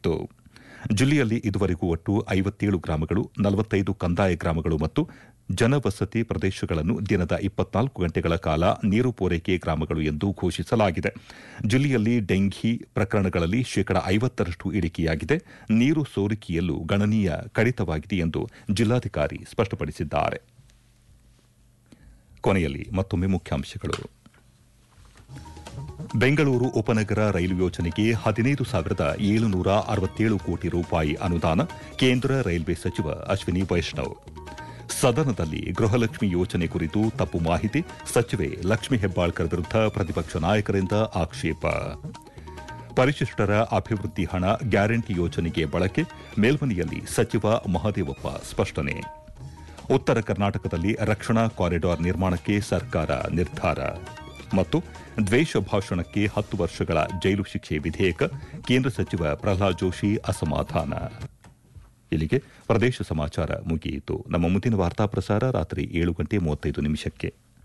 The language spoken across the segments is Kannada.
ಮಾಡಲಾಗಿತ್ತು ಜಿಲ್ಲೆಯಲ್ಲಿ ಇದುವರೆಗೂ ಒಟ್ಟು ಐವತ್ತೇಳು ಗ್ರಾಮಗಳು ನಲವತ್ತೈದು ಕಂದಾಯ ಗ್ರಾಮಗಳು ಮತ್ತು ಜನವಸತಿ ಪ್ರದೇಶಗಳನ್ನು ದಿನದ ಇಪ್ಪತ್ನಾಲ್ಕು ಗಂಟೆಗಳ ಕಾಲ ನೀರು ಪೂರೈಕೆ ಗ್ರಾಮಗಳು ಎಂದು ಘೋಷಿಸಲಾಗಿದೆ ಜಿಲ್ಲೆಯಲ್ಲಿ ಡೆಂಘಿ ಪ್ರಕರಣಗಳಲ್ಲಿ ಶೇಕಡ ಐವತ್ತರಷ್ಟು ಇಳಿಕೆಯಾಗಿದೆ ನೀರು ಸೋರಿಕೆಯಲ್ಲೂ ಗಣನೀಯ ಕಡಿತವಾಗಿದೆ ಎಂದು ಜಿಲ್ಲಾಧಿಕಾರಿ ಸ್ಪಷ್ಟಪಡಿಸಿದ್ದಾರೆ ಕೊನೆಯಲ್ಲಿ ಮತ್ತೊಮ್ಮೆ ಮುಖ್ಯಾಂಶಗಳು ಬೆಂಗಳೂರು ಉಪನಗರ ರೈಲು ಯೋಜನೆಗೆ ಹದಿನೈದು ಸಾವಿರದ ಏಳುನೂರ ಅರವತ್ತೇಳು ಕೋಟಿ ರೂಪಾಯಿ ಅನುದಾನ ಕೇಂದ್ರ ರೈಲ್ವೆ ಸಚಿವ ಅಶ್ವಿನಿ ವೈಷ್ಣವ್ ಸದನದಲ್ಲಿ ಗೃಹಲಕ್ಷ್ಮಿ ಯೋಜನೆ ಕುರಿತು ತಪ್ಪು ಮಾಹಿತಿ ಸಚಿವೆ ಲಕ್ಷ್ಮಿ ಹೆಬ್ಬಾಳ್ಕರ್ ವಿರುದ್ಧ ಪ್ರತಿಪಕ್ಷ ನಾಯಕರಿಂದ ಆಕ್ಷೇಪ ಪರಿಶಿಷ್ಟರ ಅಭಿವೃದ್ಧಿ ಹಣ ಗ್ಯಾರಂಟಿ ಯೋಜನೆಗೆ ಬಳಕೆ ಮೇಲ್ಮನೆಯಲ್ಲಿ ಸಚಿವ ಮಹದೇವಪ್ಪ ಸ್ಪಷ್ಟನೆ ಉತ್ತರ ಕರ್ನಾಟಕದಲ್ಲಿ ರಕ್ಷಣಾ ಕಾರಿಡಾರ್ ನಿರ್ಮಾಣಕ್ಕೆ ಸರ್ಕಾರ ನಿರ್ಧಾರ ಮತ್ತು ದ್ವೇಷ ಭಾಷಣಕ್ಕೆ ಹತ್ತು ವರ್ಷಗಳ ಜೈಲು ಶಿಕ್ಷೆ ವಿಧೇಯಕ ಕೇಂದ್ರ ಸಚಿವ ಪ್ರಹ್ಲಾದ್ ಜೋಶಿ ಅಸಮಾಧಾನ ಇಲ್ಲಿಗೆ ಪ್ರದೇಶ ಸಮಾಚಾರ ಮುಗಿಯಿತು ನಮ್ಮ ಮುಂದಿನ ವಾರ್ತಾ ಪ್ರಸಾರ ರಾತ್ರಿ ಏಳು ಗಂಟೆ ಮೂವತ್ತೈದು ನಿಮಿಷಕ್ಕೆ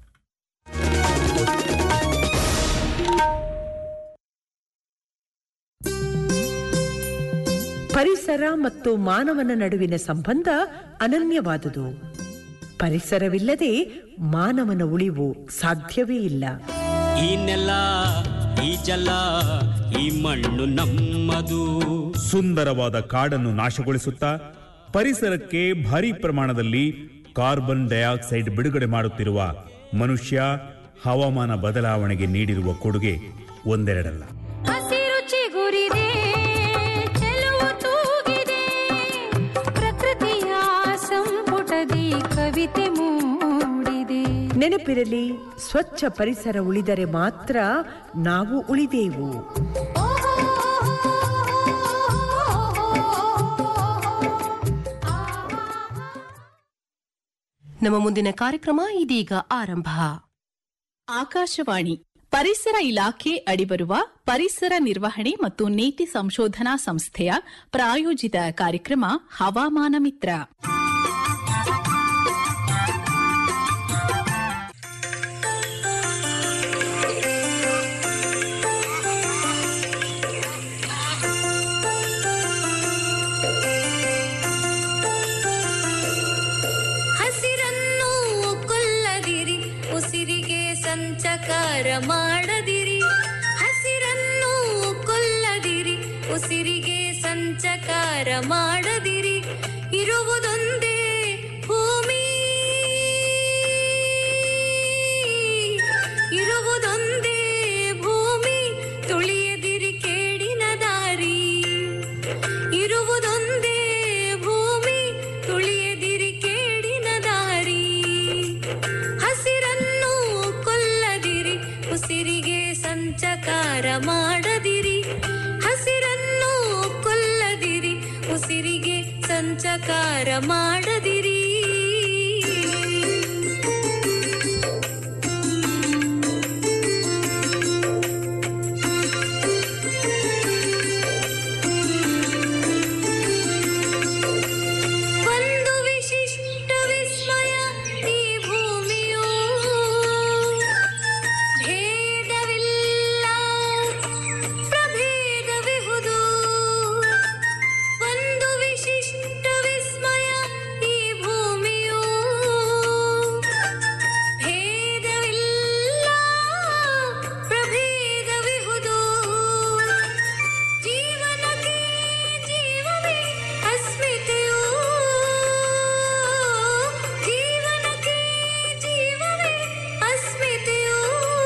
ಪರಿಸರ ಮತ್ತು ಮಾನವನ ನಡುವಿನ ಸಂಬಂಧ ಅನನ್ಯವಾದುದು ಪರಿಸರವಿಲ್ಲದೆ ಮಾನವನ ಉಳಿವು ಸಾಧ್ಯವೇ ಇಲ್ಲ ಈ ನೆಲ ಈ ಜಲ ಈ ಮಣ್ಣು ನಮ್ಮದು ಸುಂದರವಾದ ಕಾಡನ್ನು ನಾಶಗೊಳಿಸುತ್ತಾ ಪರಿಸರಕ್ಕೆ ಭಾರಿ ಪ್ರಮಾಣದಲ್ಲಿ ಕಾರ್ಬನ್ ಡೈಆಕ್ಸೈಡ್ ಬಿಡುಗಡೆ ಮಾಡುತ್ತಿರುವ ಮನುಷ್ಯ ಹವಾಮಾನ ಬದಲಾವಣೆಗೆ ನೀಡಿರುವ ಕೊಡುಗೆ ಒಂದೆರಡಲ್ಲ ಹಸಿರು ಚಿಗುರಿದೆ ಚೆಲುವು ತೂಗಿದೆ ಪ್ರಕೃತಿಯ ಸಂಪುಟದಿ ಕವಿತೆ ಮೂಡಿದೆ ನೆನಪಿರಲಿ ಸ್ವಚ್ಛ ಪರಿಸರ ಉಳಿದರೆ ಮಾತ್ರ ನಾವು ಉಳಿದೇವು ನಮ್ಮ ಮುಂದಿನ ಕಾರ್ಯಕ್ರಮ ಇದೀಗ ಆರಂಭ ಆಕಾಶವಾಣಿ ಪರಿಸರ ಇಲಾಖೆ ಅಡಿಬರುವ ಪರಿಸರ ನಿರ್ವಹಣೆ ಮತ್ತು ನೀತಿ ಸಂಶೋಧನಾ ಸಂಸ್ಥೆಯ ಪ್ರಾಯೋಜಿತ ಕಾರ್ಯಕ್ರಮ ಹವಾಮಾನ ಮಿತ್ರ ಹಸಿರನ್ನು ಕೊಲ್ಲದಿರಿ ಉಸಿರಿಗೆ ಸಂಚಕಾರ ಮಾಡದಿರಿ ಹಸಿರನ್ನು ಕೊಲ್ಲದಿರಿ ಉಸಿರಿಗೆ ಸಂಚಕಾರ ಮಾಡದಿರಿ ಇರುವುದೊಂದೇ ಭೂಮಿ ಇರುವುದೊಂದೇ ಭೂಮಿ ತುಳಿಯದಿರಿ ಕೇಡಿನ ದಾರಿ ಇರುವುದೊಂದೇ ಭೂಮಿ ತುಳಿಯದಿರಿ ಕೇಡಿನ ದಾರಿ ಹಸಿರನ್ನು ಕೊಲ್ಲದಿರಿ ಉಸಿರಿಗೆ ಸಂಚಕಾರ ಮಾಡದಿರಿ ಹಸಿರನ್ನು ಕೊಲ್ಲದಿರಿ ಉಸಿರಿಗೆ ಸಂಚಕಾರ ಮಾಡದಿರಿ ಒಂದು ವಿಶಿಷ್ಟ ವಿಸ್ಮಯ ಈ ಭೂಮಿಯು ಭೇದವಿಲ್ಲ ಪ್ರಭೇದವಿಹುದು ಒಂದು ವಿಶಿಷ್ಟ ವಿಸ್ಮಯ ಈ ಭೂಮಿಯು ಭೇದವಿಲ್ಲ ಪ್ರಭೇದವಿಹುದು ಜೀವನಕ್ಕೆ ಜೀವವೇ ಅಸ್ಮಿತೆಯು ಜೀವನಕ್ಕೆ ಜೀವವೇ ಅಸ್ಮಿತೆಯು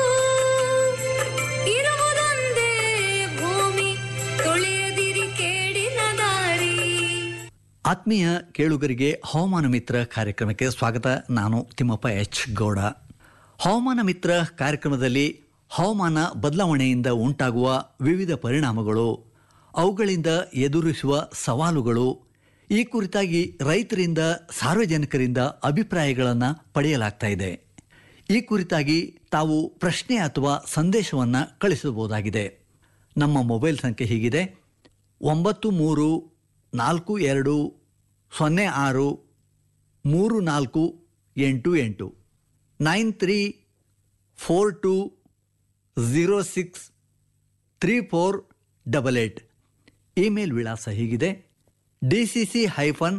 ಇರುವುದೊಂದೇ ಭೂಮಿ ತುಳಿಯದಿರಿ ಕೇಡಿನ ದಾರಿ ಆತ್ಮೀಯ ಕೇಳುಗರಿಗೆ ಹವಾಮಾನ ಮಿತ್ರ ಕಾರ್ಯಕ್ರಮಕ್ಕೆ ಸ್ವಾಗತ ನಾನು ತಿಮ್ಮಪ್ಪ ಎಚ್ ಗೌಡ ಹವಾಮಾನ ಮಿತ್ರ ಕಾರ್ಯಕ್ರಮದಲ್ಲಿ ಹವಾಮಾನ ಬದಲಾವಣೆಯಿಂದ ಉಂಟಾಗುವ ವಿವಿಧ ಪರಿಣಾಮಗಳು ಅವುಗಳಿಂದ ಎದುರಿಸುವ ಸವಾಲುಗಳು ಈ ಕುರಿತಾಗಿ ರೈತರಿಂದ ಸಾರ್ವಜನಿಕರಿಂದ ಅಭಿಪ್ರಾಯಗಳನ್ನು ಪಡೆಯಲಾಗ್ತಾ ಇದೆ ಈ ಕುರಿತಾಗಿ ತಾವು ಪ್ರಶ್ನೆ ಅಥವಾ ಸಂದೇಶವನ್ನು ಕಳಿಸಬಹುದಾಗಿದೆ ನಮ್ಮ ಮೊಬೈಲ್ ಸಂಖ್ಯೆ ಹೀಗಿದೆ ಒಂಬತ್ತು ಮೂರು ನಾಲ್ಕು ಎರಡು ಸೊನ್ನೆ ಆರು ಮೂರು ನಾಲ್ಕು ಎಂಟು ಎಂಟು nine three four two zero six three four double eight email ವಿಳಾಸ ಹೀಗಿದೆ D C C hyphen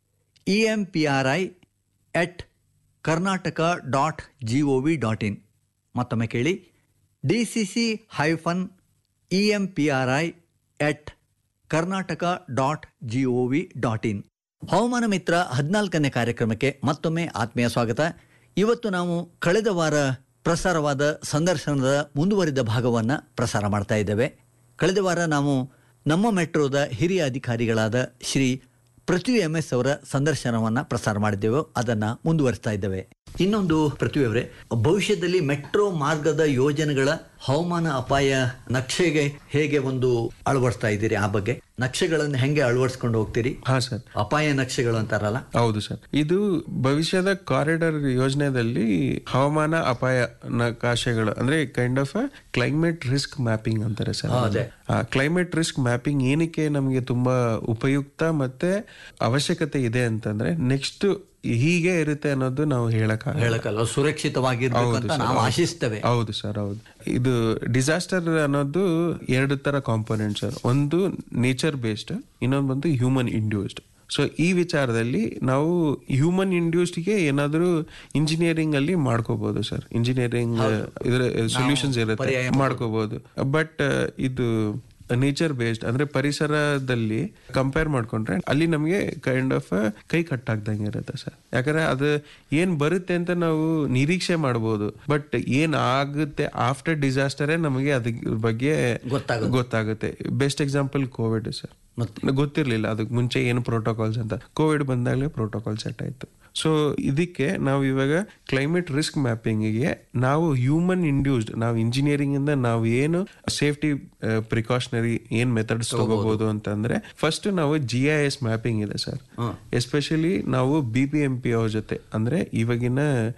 E M P R I at Karnataka dot G O V dot in ಮತ್ತೊಮ್ಮೆ ಕೇಳಿ D C C hyphen E M P R I at Karnataka dot G O V dot in ಹವಾಮಾನ ಮಿತ್ರ ಹದಿನಾಲ್ಕನೇ ಕಾರ್ಯಕ್ರಮಕ್ಕೆ ಮತ್ತೊಮ್ಮೆ ಆತ್ಮೀಯ ಸ್ವಾಗತ ಇವತ್ತು ನಾವು ಕಳೆದ ವಾರ ಪ್ರಸಾರವಾದ ಸಂದರ್ಶನದ ಮುಂದುವರಿದ ಭಾಗವನ್ನು ಪ್ರಸಾರ ಮಾಡ್ತಾ ಇದ್ದೇವೆ ಕಳೆದ ವಾರ ನಾವು ನಮ್ಮ ಮೆಟ್ರೋದ ಹಿರಿಯ ಅಧಿಕಾರಿಗಳಾದ ಶ್ರೀ ಪೃಥ್ವಿ ಎಂ ಎಸ್ ಅವರ ಸಂದರ್ಶನವನ್ನು ಪ್ರಸಾರ ಮಾಡಿದ್ದೆವು ಅದನ್ನು ಮುಂದುವರಿಸ್ತಾ ಇದ್ದೇವೆ ಇನ್ನೊಂದು ಪೃಥ್ವಿ ಅವರೇ ಭವಿಷ್ಯದಲ್ಲಿ ಮೆಟ್ರೋ ಮಾರ್ಗದ ಯೋಜನೆಗಳ ಹವಾಮಾನ ಅಪಾಯ ನಕ್ಷೆಗೆ ಹೇಗೆ ಒಂದು ಅಳವಡಿಸ್ತಾ ಇದ್ದೀರಿ ಆ ಬಗ್ಗೆ ನಕ್ಷೆಗಳನ್ನು ಹೆಂಗೆ ಅಳವಡಿಸ್ಕೊಂಡು ಹೋಗ್ತೀರಿ ಹಾ ಸರ್ ಅಪಾಯ ನಕ್ಷೆಗಳು ಅಂತಾರಲ್ಲ ಹೌದು ಸರ್ ಇದು ಭವಿಷ್ಯದ ಕಾರಿಡಾರ್ ಯೋಜನೆಯಲ್ಲಿ ಹವಾಮಾನ ಅಪಾಯ ನಕಾಶೆಗಳು ಅಂದ್ರೆ kind of climate risk mapping ಅಂತಾರೆ ಸರ್ ಅದೇ. ಕ್ಲೈಮೇಟ್ ರಿಸ್ಕ್ ಮ್ಯಾಪಿಂಗ್ ಏನಕ್ಕೆ ನಮಗೆ ತುಂಬಾ ಉಪಯುಕ್ತ ಮತ್ತೆ ಅವಶ್ಯಕತೆ ಇದೆ ಅಂತಂದ್ರೆ ನೆಕ್ಸ್ಟ್ ಹೀಗೆ ಇರುತ್ತೆ ಅನ್ನೋದು ನಾವು ಹೇಳಕ್ ಹೇಳಕ್ಕಲ್ಲ ಸುರಕ್ಷಿತವಾಗಿರ್ಬೇಕು ಹೌದು ಅಂತ ಸರ್, ನಾವು ಹೌದು. ಆಶಿಸ್ತೇವೆ ಹೌದು ಸರ್ ಹೌದು ಇದು ಡಿಸಾಸ್ಟರ್ ಅನ್ನೋದು ಎರಡು ತರ ಕಾಂಪೋನೆಂಟ್ ಸರ್ ಒಂದು ನೇಚರ್ ಬೇಸ್ಡ್ ಇನ್ನೊಂದು ಬಂದು ಹ್ಯೂಮನ್ ಇಂಡ್ಯೂಸ್ಡ್ ಸೊ ಈ ವಿಚಾರದಲ್ಲಿ ನಾವು ಹ್ಯೂಮನ್ ಇಂಡ್ಯೂಸ್ಡ್ಗೆ ಏನಾದರೂ ಇಂಜಿನಿಯರಿಂಗ್ ಅಲ್ಲಿ ಮಾಡ್ಕೋಬಹುದು ಸರ್ ಇಂಜಿನಿಯರಿಂಗ್ ಇದರ ಸೊಲ್ಯೂಷನ್ಸ್ ಇರುತ್ತೆ ಪರ್ಯಾಯ ಮಾಡ್ಕೋಬಹುದು ಬಟ್ ಇದು ನೇಚರ್ ಬೇಸ್ಡ್ ಅಂದ್ರೆ ಪರಿಸರದಲ್ಲಿ ಕಂಪೇರ್ ಮಾಡ್ಕೊಂಡ್ರೆ ಅಲ್ಲಿ ನಮಗೆ ಕೈಂಡ್ ಆಫ್ ಕೈ ಕಟ್ಟಾಗ್ದಂಗೆ ಇರುತ್ತೆ ಸರ್ ಯಾಕಂದ್ರೆ ಅದು ಏನ್ ಬರುತ್ತೆ ಅಂತ ನಾವು ನಿರೀಕ್ಷೆ ಮಾಡ್ಬೋದು ಬಟ್ ಏನ್ ಆಗುತ್ತೆ ಆಫ್ಟರ್ ಡಿಸಾಸ್ಟರೇ ನಮಗೆ ಅದ್ರ ಬಗ್ಗೆ ಗೊತ್ತಾಗುತ್ತೆ. ಗೊತ್ತಾಗುತ್ತೆ ಬೆಸ್ಟ್ ಎಕ್ಸಾಂಪಲ್ ಕೋವಿಡ್ ಸರ್ ಮತ್ತೆ? ಗೊತ್ತಿರ್ಲಿಲ್ಲ ಅದಕ್ಕೆ ಮುಂಚೆ ಏನು ಪ್ರೋಟೋಕಾಲ್ಸ್ ಅಂತ ಕೋವಿಡ್ ಬಂದಾಗಲೇ ಪ್ರೋಟೋಕಾಲ್ ಸೆಟ್ ಆಯ್ತು ಸೊ ಇದಕ್ಕೆ ನಾವು ಇವಾಗ ಕ್ಲೈಮೇಟ್ ರಿಸ್ಕ್ ಮ್ಯಾಪಿಂಗಿಗೆ ನಾವು ಹ್ಯೂಮನ್ ಇಂಡ್ಯೂಸ್ಡ್ ನಾವು ಇಂಜಿನಿಯರಿಂಗ್ ಇಂದ ನಾವು ಏನು ಸೇಫ್ಟಿ ಪ್ರಿಕಾಷನರಿ ಏನ್ ಮೆಥಡ್ಸ್ ತಗೋಬಹುದು ಅಂತಂದ್ರೆ ಫಸ್ಟ್ ನಾವು ಜಿ ಐ ಎಸ್ ಮ್ಯಾಪಿಂಗ್ ಇದೆ ಸರ್ ಎಸ್ಪೆಷಲಿ ನಾವು ಬಿ ಪಿ ಎಂ ಪಿ ಅವ್ರ ಜೊತೆ ಅಂದ್ರೆ ಇವಾಗಿನ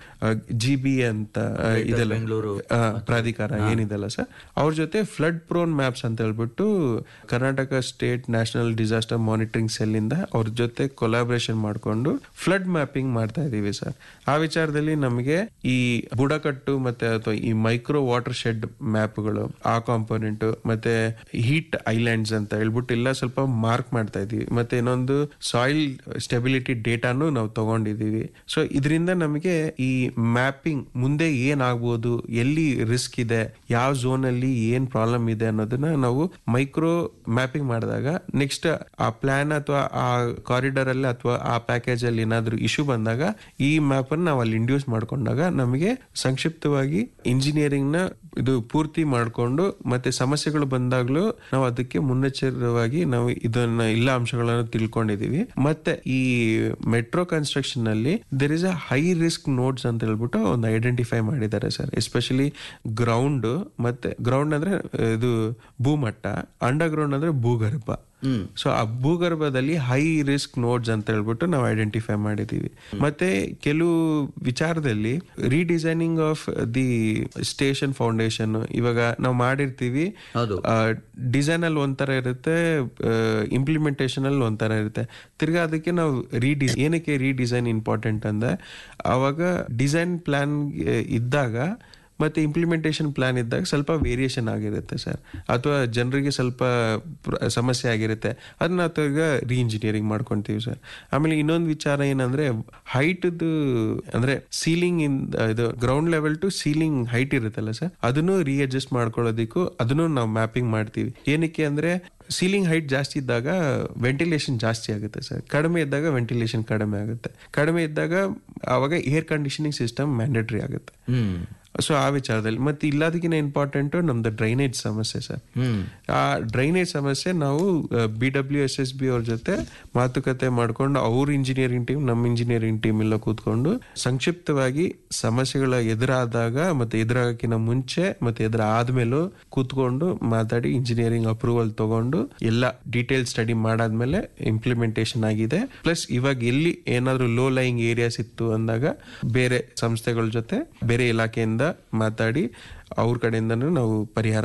ಜಿ ಬಿ ಅಂತ ಆ, ಇದೆಲ್ಲ ಬೆಂಗಳೂರು ಆ, ಪ್ರಾಧಿಕಾರ ಏನಿದೆಲ್ಲ ಸರ್ ಅವ್ರ ಜೊತೆ ಫ್ಲಡ್ ಪ್ರೋನ್ ಮ್ಯಾಪ್ಸ್ ಅಂತ ಹೇಳ್ಬಿಟ್ಟು Karnataka state national disaster monitoring cell ಇಂದ ಅವ್ರ ಜೊತೆ ಕೊಲಾಬ್ರೇಷನ್ ಮಾಡ್ಕೊಂಡು ಫ್ಲಡ್ ಮ್ಯಾಪಿಂಗ್ ಮಾಡ್ತಾ ಇದೀವಿ ಸರ್ ಆ ವಿಚಾರದಲ್ಲಿ ನಮಗೆ ಈ ಬುಡಕಟ್ಟು ಮತ್ತೆ ಅಥವಾ ಈ ಮೈಕ್ರೋ ವಾಟರ್ ಶೆಡ್ ಮ್ಯಾಪ್ಗಳು ಆ ಕಾಂಪೋನೆಂಟ್ ಮತ್ತೆ ಹೀಟ್ ಐಲ್ಯಾಂಡ್ಸ್ ಅಂತ ಹೇಳ್ಬಿಟ್ಟು ಎಲ್ಲ ಸ್ವಲ್ಪ ಮಾರ್ಕ್ ಮಾಡ್ತಾ ಇದೀವಿ ಮತ್ತೆ ಇನ್ನೊಂದು ಸಾಯಿಲ್ ಸ್ಟೆಬಿಲಿಟಿ ಡೇಟಾನು ನಾವು ತಗೊಂಡಿದೀವಿ ಸೊ ಇದರಿಂದ ನಮಗೆ ಈ ಮ್ಯಾಪಿಂಗ್ ಮುಂದೆ ಏನಾಗ್ಬೋದು ಎಲ್ಲಿ ರಿಸ್ಕ್ ಇದೆ ಯಾವ ಝೋನ್ ಅಲ್ಲಿ ಏನ್ ಪ್ರಾಬ್ಲಮ್ ಇದೆ ಅನ್ನೋದನ್ನ ನಾವು ಮೈಕ್ರೋ ಮ್ಯಾಪಿಂಗ್ ಮಾಡಿದಾಗ ನೆಕ್ಸ್ಟ್ ಆ ಪ್ಲಾನ್ ಅಥವಾ ಆ ಕಾರಿಡಾರ್ ಅಲ್ಲಿ ಅಥವಾ ಆ ಪ್ಯಾಕೇಜ್ ಅಲ್ಲಿ ಏನಾದ್ರೂ ಇಶ್ಯೂ ಬಂದಾಗ ಈ ಮ್ಯಾಪ್ ಅನ್ನು ನಾವು ಅಲ್ಲಿ ಇಂಡ್ಯೂಸ್ ಮಾಡ್ಕೊಂಡಾಗ ನಮಗೆ ಸಂಕ್ಷಿಪ್ತವಾಗಿ ಇಂಜಿನಿಯರಿಂಗ್ ನ ಇದು ಪೂರ್ತಿ ಮಾಡ್ಕೊಂಡು ಮತ್ತೆ ಸಮಸ್ಯೆಗಳು ಬಂದಾಗ್ಲೂ ನಾವು ಅದಕ್ಕೆ ಮುನ್ನೆಚ್ಚರವಾಗಿ ನಾವು ಇದನ್ನ ಎಲ್ಲ ಅಂಶಗಳನ್ನು ತಿಳ್ಕೊಂಡಿದೀವಿ ಮತ್ತೆ ಈ ಮೆಟ್ರೋ ಕನ್ಸ್ಟ್ರಕ್ಷನ್ ನಲ್ಲಿ there is a high risk nodes ಅಂತ ಹೇಳ್ಬಿಟ್ಟು ಒಂದು ಐಡೆಂಟಿಫೈ ಮಾಡಿದ್ದಾರೆ ಸರ್ ಎಸ್ಪೆಷಲಿ ಗ್ರೌಂಡ್ ಮತ್ತೆ ಗ್ರೌಂಡ್ ಅಂದ್ರೆ ಇದು ಭೂಮಟ್ಟ ಅಂಡರ್ ಗ್ರೌಂಡ್ ಅಂದ್ರೆ ಭೂಗರ್ಭ ಸೊ ಆ ಭೂಗರ್ಭದಲ್ಲಿ ಹೈ ರಿಸ್ಕ್ ನೋಡ್ಸ್ ಅಂತ ಹೇಳ್ಬಿಟ್ಟು ನಾವು ಐಡೆಂಟಿಫೈ ಮಾಡಿದೀವಿ ಮತ್ತೆ ಕೆಲವು ವಿಚಾರದಲ್ಲಿ redesigning of the station foundation ಇವಾಗ ನಾವು ಮಾಡಿರ್ತೀವಿ ಹೌದು. ಡಿಸೈನ್ ಅಲ್ಲಿ ಒಂಥರ ಇರುತ್ತೆ ಇಂಪ್ಲಿಮೆಂಟೇಷನ್ ಅಲ್ಲಿ ಒಂಥರ ಇರುತ್ತೆ ತಿರ್ಗಾ ಅದಕ್ಕೆ ನಾವು ರೀಡಿ ಏನಕ್ಕೆ ರೀಡಿಸೈನ್ ಇಂಪಾರ್ಟೆಂಟ್ ಅಂದ್ರೆ ಅವಾಗ ಡಿಸೈನ್ ಪ್ಲಾನ್ ಇದ್ದಾಗ ಮತ್ತೆ ಇಂಪ್ಲಿಮೆಂಟೇಷನ್ ಪ್ಲಾನ್ ಇದ್ದಾಗ ಸ್ವಲ್ಪ ವೇರಿಯೇಷನ್ ಆಗಿರುತ್ತೆ ಸರ್ ಅಥವಾ ಜನರಿಗೆ ಸ್ವಲ್ಪ ಪ್ರ- ಸಮಸ್ಯೆ ಆಗಿರುತ್ತೆ ಅದನ್ನ ನಾವು ತಿರ್ಗಾ ರೀ ಇಂಜಿನಿಯರಿಂಗ್ ಮಾಡ್ಕೊಂತೀವಿ ಸರ್ ಆಮೇಲೆ ಇನ್ನೊಂದು ವಿಚಾರ ಏನಂದ್ರೆ ಹೈಟ್ ಅಂದ್ರೆ ಸೀಲಿಂಗ್ ಇನ್ ಇದು ground level to ceiling height ಇರುತ್ತಲ್ಲ ಸರ್ ಅದನ್ನು ರೀಅಡ್ಜಸ್ಟ್ ಮಾಡ್ಕೊಳ್ಳೋದಕ್ಕೂ ಅದನ್ನು ನಾವು ಮ್ಯಾಪಿಂಗ್ ಮಾಡ್ತೀವಿ ಏನಕ್ಕೆ ಅಂದ್ರೆ ಸೀಲಿಂಗ್ ಹೈಟ್ ಜಾಸ್ತಿ ಇದ್ದಾಗ ವೆಂಟಿಲೇಷನ್ ಜಾಸ್ತಿ ಆಗುತ್ತೆ ಸರ್ ಕಡಿಮೆ ಇದ್ದಾಗ ವೆಂಟಿಲೇಷನ್ ಕಡಿಮೆ ಆಗುತ್ತೆ ಕಡಿಮೆ ಇದ್ದಾಗ ಆವಾಗ ಏರ್ ಕಂಡೀಷನಿಂಗ್ ಸಿಸ್ಟಮ್ ಮ್ಯಾಂಡೇಟರಿ ಆಗುತ್ತೆ ಸೊ ಆ ವಿಚಾರದಲ್ಲಿ ಮತ್ತೆ ಇಲ್ಲದಕ್ಕಿಂತ ಇಂಪಾರ್ಟೆಂಟ್ ನಮ್ದು ಡ್ರೈನೇಜ್ ಸಮಸ್ಯೆ ಸರ್ ಆ ಡ್ರೈನೇಜ್ ಸಮಸ್ಯೆ ನಾವು B W S S B ಅವ್ರ ಜೊತೆ ಮಾತುಕತೆ ಮಾಡ್ಕೊಂಡು ಅವ್ರ ಇಂಜಿನಿಯರಿಂಗ್ ಟೀಮ್ ನಮ್ಮ ಇಂಜಿನಿಯರಿಂಗ್ ಟೀಮ್ ಎಲ್ಲ ಕೂತ್ಕೊಂಡು ಸಂಕ್ಷಿಪ್ತವಾಗಿ ಸಮಸ್ಯೆಗಳ ಎದುರಾದಾಗ ಮತ್ತೆ ಎದುರಾಗಕ್ಕಿಂತ ಮುಂಚೆ ಮತ್ತೆ ಎದುರು ಆದ್ಮೇಲೂ ಕೂತ್ಕೊಂಡು ಮಾತಾಡಿ ಇಂಜಿನಿಯರಿಂಗ್ ಅಪ್ರೂವಲ್ ತಗೊಂಡು ಎಲ್ಲ ಡೀಟೇಲ್ ಸ್ಟಡಿ ಮಾಡಾದ್ಮೇಲೆ ಇಂಪ್ಲಿಮೆಂಟೇಷನ್ ಆಗಿದೆ ಪ್ಲಸ್ ಇವಾಗ ಎಲ್ಲಿ ಏನಾದ್ರೂ ಲೋ ಲೈಯಿಂಗ್ ಏರಿಯಾಸ್ ಇತ್ತು ಅಂದಾಗ ಬೇರೆ ಸಂಸ್ಥೆಗಳ ಜೊತೆ ಬೇರೆ ಇಲಾಖೆಯಿಂದ ಮಾತಾಡಿ ಅವ್ರ ಕಡೆಯಿಂದನೂ ನಾವು ಪರಿಹಾರ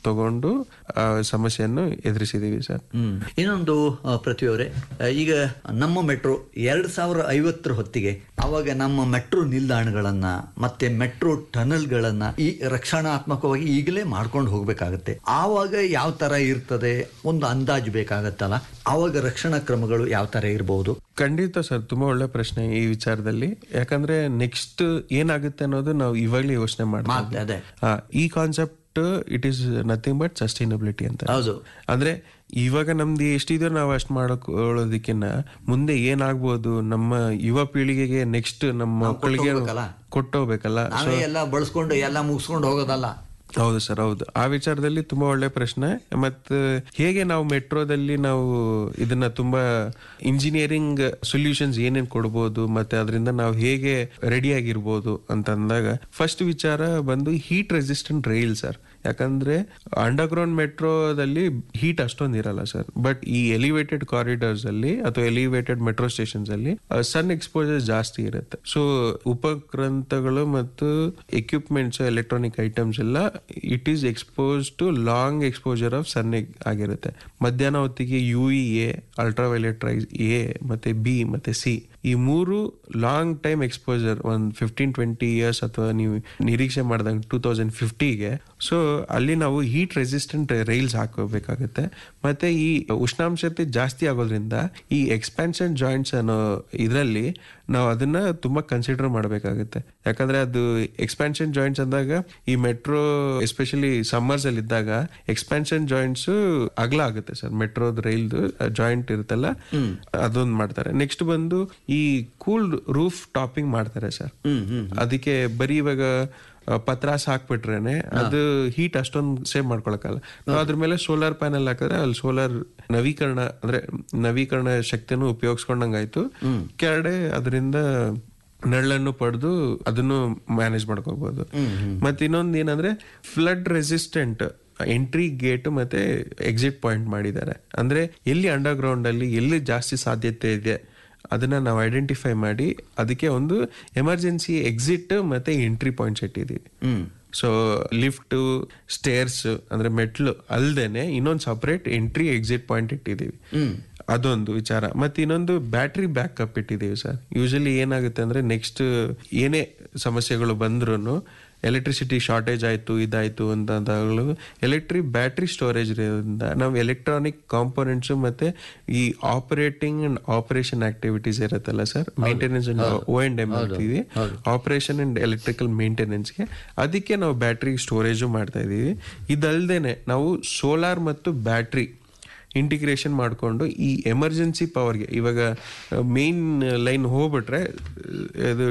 ತಗೊಂಡು ಆ ಸಮಸ್ಯೆಯನ್ನು ಎದುರಿಸಿದೀವಿ ಸರ್ ಹ್ಮ್ ಇನ್ನೊಂದು ಆ, ಪೃಥ್ವಿ ಅವರೇ ಆ, ಈಗ ನಮ್ಮ ಮೆಟ್ರೋ ಎರಡ್ ಸಾವಿರ ಐವತ್ತರ ಹೊತ್ತಿಗೆ ಅವಾಗ ನಮ್ಮ ಮೆಟ್ರೋ ನಿಲ್ದಾಣಗಳನ್ನ ಮತ್ತೆ ಮೆಟ್ರೋ ಟನಲ್ಗಳನ್ನ ಈ ರಕ್ಷಣಾತ್ಮಕವಾಗಿ ಈಗಲೇ ಮಾಡ್ಕೊಂಡು ಹೋಗ್ಬೇಕಾಗತ್ತೆ ಆವಾಗ ಯಾವ ತರ ಇರ್ತದೆ ಒಂದು ಅಂದಾಜು ಬೇಕಾಗತ್ತಲ್ಲ ಆವಾಗ ರಕ್ಷಣಾ ಕ್ರಮಗಳು ಯಾವ ತರ ಇರಬಹುದು ಖಂಡಿತ ಸರ್ ತುಂಬಾ ಒಳ್ಳೆ ಪ್ರಶ್ನೆ ಈ ವಿಚಾರದಲ್ಲಿ ಯಾಕಂದ್ರೆ ನೆಕ್ಸ್ಟ್ ಏನಾಗುತ್ತೆ ಅನ್ನೋದು ನಾವು ಇವಾಗಲೇ ಯೋಚನೆ ಮಾತ್ ಮಾಡ್ತೀವಿ ಅದೇ. ಆ, ಈ concept it is nothing but sustainability ಅಂತ ಹೌದು. ಅಂದ್ರೆ ಇವಾಗ ನಮ್ದು ಎಷ್ಟಿದೆಯೋ ನಾವು ಅಷ್ಟು ಮಾಡೋಕೊಳ್ಳೋದಕ್ಕಿಂತ ಮುಂದೆ ಏನಾಗ್ಬೋದು ನಮ್ಮ ಯುವ ಪೀಳಿಗೆಗೆ ನೆಕ್ಸ್ಟ್ ನಮ್ಮ ಮಕ್ಕಳಿಗೆ ಕೊಟ್ಟೋಗ್ಬೇಕಲ್ಲ? ಕೊಟ್ಟೋಗ್ಬೇಕಲ್ಲ ನಾವೇ ಎಲ್ಲ ಬಳಸ್ಕೊಂಡು ಎಲ್ಲ ಮುಗಿಸ್ಕೊಂಡು ಹೋಗೋದಲ್ಲ ಹೌದು ಸರ್ ಹೌದು ಆ ವಿಚಾರದಲ್ಲಿ ತುಂಬಾ ಒಳ್ಳೆ ಪ್ರಶ್ನೆ ಮತ್ತು ಹೇಗೆ ನಾವು ಮೆಟ್ರೋದಲ್ಲಿ ನಾವು ಇದನ್ನ ತುಂಬಾ ಇಂಜಿನಿಯರಿಂಗ್ ಸೊಲ್ಯೂಷನ್ಸ್ ಏನೇನ್ ಕೊಡ್ಬೋದು ಮತ್ತೆ ಅದರಿಂದ ನಾವು ಹೇಗೆ ರೆಡಿ ಆಗಿರ್ಬೋದು ಅಂತ ಅಂದಾಗ ಫಸ್ಟ್ ವಿಚಾರ ಬಂದು ಹೀಟ್ ರೆಸಿಸ್ಟೆಂಟ್ ರೈಲ್ ಸರ್ ಯಾಕಂದ್ರೆ ಅಂಡರ್ಗ್ರೌಂಡ್ ಮೆಟ್ರೋದಲ್ಲಿ ಹೀಟ್ ಅಷ್ಟೊಂದು ಇರಲ್ಲ ಸರ್ ಬಟ್ ಈ ಎಲಿವೇಟೆಡ್ ಕಾರಿಡಾರ್ಸ್ ಅಲ್ಲಿ ಅಥವಾ ಎಲಿವೇಟೆಡ್ ಮೆಟ್ರೋ ಸ್ಟೇಷನ್ಸ್ ಅಲ್ಲಿ ಸನ್ ಎಕ್ಸ್ಪೋಜರ್ ಜಾಸ್ತಿ ಇರುತ್ತೆ ಸೊ ಉಪಗ್ರಂಥಗಳು ಮತ್ತು ಎಕ್ವಿಪ್ಮೆಂಟ್ಸ್ ಎಲೆಕ್ಟ್ರಾನಿಕ್ ಐಟಮ್ಸ್ ಎಲ್ಲ it is expose to long exposure of sun ಆಗಿರುತ್ತೆ ಮಧ್ಯಾಹ್ನ ಹೊತ್ತಿಗೆ U V A ultraviolet rays A ಮತ್ತೆ ಬಿ ಮತ್ತೆ ಸಿ ಈ ಮೂರು ಲಾಂಗ್ ಟೈಮ್ ಎಕ್ಸ್ಪೋಜರ್ ಒಂದ್ ಫಿಫ್ಟೀನ್ ಟ್ವೆಂಟಿ ಇಯರ್ಸ್ ಅಥವಾ ನೀವು ನಿರೀಕ್ಷೆ ಮಾಡಿದಂಗೆ ಟೂ ತೌಸಂಡ್ ಫಿಫ್ಟಿಗೆ ಸೊ ಅಲ್ಲಿ ನಾವು ಹೀಟ್ ರೆಸಿಸ್ಟೆಂಟ್ ರೈಲ್ಸ್ ಹಾಕೋಬೇಕಾಗುತ್ತೆ ಮತ್ತೆ ಈ ಉಷ್ಣಾಂಶತೆ ಜಾಸ್ತಿ ಆಗೋದ್ರಿಂದ ಈ ಎಕ್ಸ್ಪ್ಯಾನ್ಷನ್ ಜಾಯಿಂಟ್ಸ್ ಅನ್ನೋ ಇದರಲ್ಲಿ ನಾವು ಅದನ್ನ ತುಂಬಾ ಕನ್ಸಿಡರ್ ಮಾಡಬೇಕಾಗುತ್ತೆ ಯಾಕಂದ್ರೆ ಅದು ಎಕ್ಸ್ಪ್ಯಾನ್ಷನ್ ಜಾಯಿಂಟ್ಸ್ ಅಂದಾಗ ಈ ಮೆಟ್ರೋ ಎಸ್ಪೆಷಲಿ ಸಮ್ಮರ್ಸ್ ಅಲ್ಲಿ ಇದ್ದಾಗ ಎಕ್ಸ್ಪ್ಯಾನ್ಷನ್ ಜಾಯಿಂಟ್ಸ್ ಅಗಲ ಆಗುತ್ತೆ ಸರ್ ಮೆಟ್ರೋದ್ ರೈಲ್ದು ಜಾಯಿಂಟ್ ಇರುತ್ತಲ್ಲ ಅದೊಂದು ಮಾಡ್ತಾರೆ ನೆಕ್ಸ್ಟ್ ಬಂದು ಈ ಕೂಲ್ ರೂಫ್ ಟಾಪಿಂಗ್ ಮಾಡ್ತಾರೆ ಸರ್ ಅದಕ್ಕೆ ಬರೀ ಇವಾಗ ಆ, ಪತ್ರಾಸ್ ಹಾಕ್ಬಿಟ್ರೇನೆ ಅದು ಹೀಟ್ ಅಷ್ಟೊಂದು ಸೇವ್ ಮಾಡ್ಕೊಳಕಲ್ಲ ನಾವು ಅದ್ರ ಮೇಲೆ ಸೋಲಾರ್ ಪ್ಯಾನೆಲ್ ಹಾಕಿದ್ರೆ ಅಲ್ಲಿ ಸೋಲಾರ್ ನವೀಕರಣ ಅಂದ್ರೆ ನವೀಕರಣ ಶಕ್ತಿನೂ ಉಪಯೋಗಿಸ್ಕೊಂಡಂಗಾಯ್ತು ಕೆಳಗಡೆ ಅದರಿಂದ ನೆರಳನ್ನು ಪಡೆದು ಅದನ್ನು ಮ್ಯಾನೇಜ್ ಮಾಡ್ಕೋಬಹುದು ಮತ್ತೆ ಇನ್ನೊಂದು ಏನಂದ್ರೆ ಫ್ಲಡ್ ರೆಸಿಸ್ಟೆಂಟ್ ಎಂಟ್ರಿ ಗೇಟ್ ಮತ್ತೆ ಎಕ್ಸಿಟ್ ಪಾಯಿಂಟ್ ಮಾಡಿದ್ದಾರೆ ಅಂದ್ರೆ ಎಲ್ಲಿ ಅಂಡರ್ ಗ್ರೌಂಡ್ ಅಲ್ಲಿ ಎಲ್ಲಿ ಜಾಸ್ತಿ ಸಾಧ್ಯತೆ ಇದೆ ಅದನ್ನ ನಾವು ಐಡೆಂಟಿಫೈ ಮಾಡಿ ಅದಕ್ಕೆ ಒಂದು ಎಮರ್ಜೆನ್ಸಿ ಎಕ್ಸಿಟ್ ಮತ್ತೆ ಎಂಟ್ರಿ ಪಾಯಿಂಟ್ಸ್ ಇಟ್ಟಿದ್ದೀವಿ ಸೊ ಲಿಫ್ಟ್ ಸ್ಟೇರ್ಸ್ ಅಂದ್ರೆ ಮೆಟ್ಲು ಅಲ್ದೇನೆ ಇನ್ನೊಂದು ಸಪರೇಟ್ ಎಂಟ್ರಿ ಎಕ್ಸಿಟ್ ಪಾಯಿಂಟ್ ಇಟ್ಟಿದ್ದೀವಿ ಅದೊಂದು ವಿಚಾರ ಮತ್ತೆ ಇನ್ನೊಂದು ಬ್ಯಾಟ್ರಿ ಬ್ಯಾಕಪ್ ಇಟ್ಟಿದ್ದೀವಿ ಸರ್ ಯೂಶಲಿ ಏನಾಗುತ್ತೆ ಅಂದ್ರೆ ನೆಕ್ಸ್ಟ್ ಏನೇ ಸಮಸ್ಯೆಗಳು ಬಂದ್ರು ಎಲೆಕ್ಟ್ರಿಸಿಟಿ ಶಾರ್ಟೇಜ್ ಆಯ್ತು ಇದಾಯ್ತು ಅಂತಂದಾಗಲೂ ಎಲೆಕ್ಟ್ರಿಕ್ ಬ್ಯಾಟ್ರಿ ಸ್ಟೋರೇಜ್ ಇರೋದ್ರಿಂದ ನಾವು ಎಲೆಕ್ಟ್ರಾನಿಕ್ ಕಾಂಪೋನೆಂಟ್ಸ್ ಮತ್ತೆ ಈ ಆಪರೇಟಿಂಗ್ ಅಂಡ್ ಆಪರೇಷನ್ ಆಕ್ಟಿವಿಟೀಸ್ ಇರುತ್ತಲ್ಲ sir maintenance O and M ಅಂತೀವಿ ಆಪರೇಷನ್ ಅಂಡ್ ಎಲೆಕ್ಟ್ರಿಕಲ್ ಮೇಂಟೆನೆನ್ಸ್ಗೆ ಅದಕ್ಕೆ ನಾವು ಬ್ಯಾಟ್ರಿ ಸ್ಟೋರೇಜು ಮಾಡ್ತಾ ಇದೀವಿ ಇದಲ್ದೇನೆ ನಾವು ಸೋಲಾರ್ ಮತ್ತು ಬ್ಯಾಟ್ರಿ ಇಂಟಿಗ್ರೇಷನ್ ಮಾಡಿಕೊಂಡು ಈ ಎಮರ್ಜೆನ್ಸಿ ಪವರ್ಗೆ ಇವಾಗ ಮೇನ್ ಲೈನ್ ಹೋಗ್ಬಿಟ್ರೆ ಇದು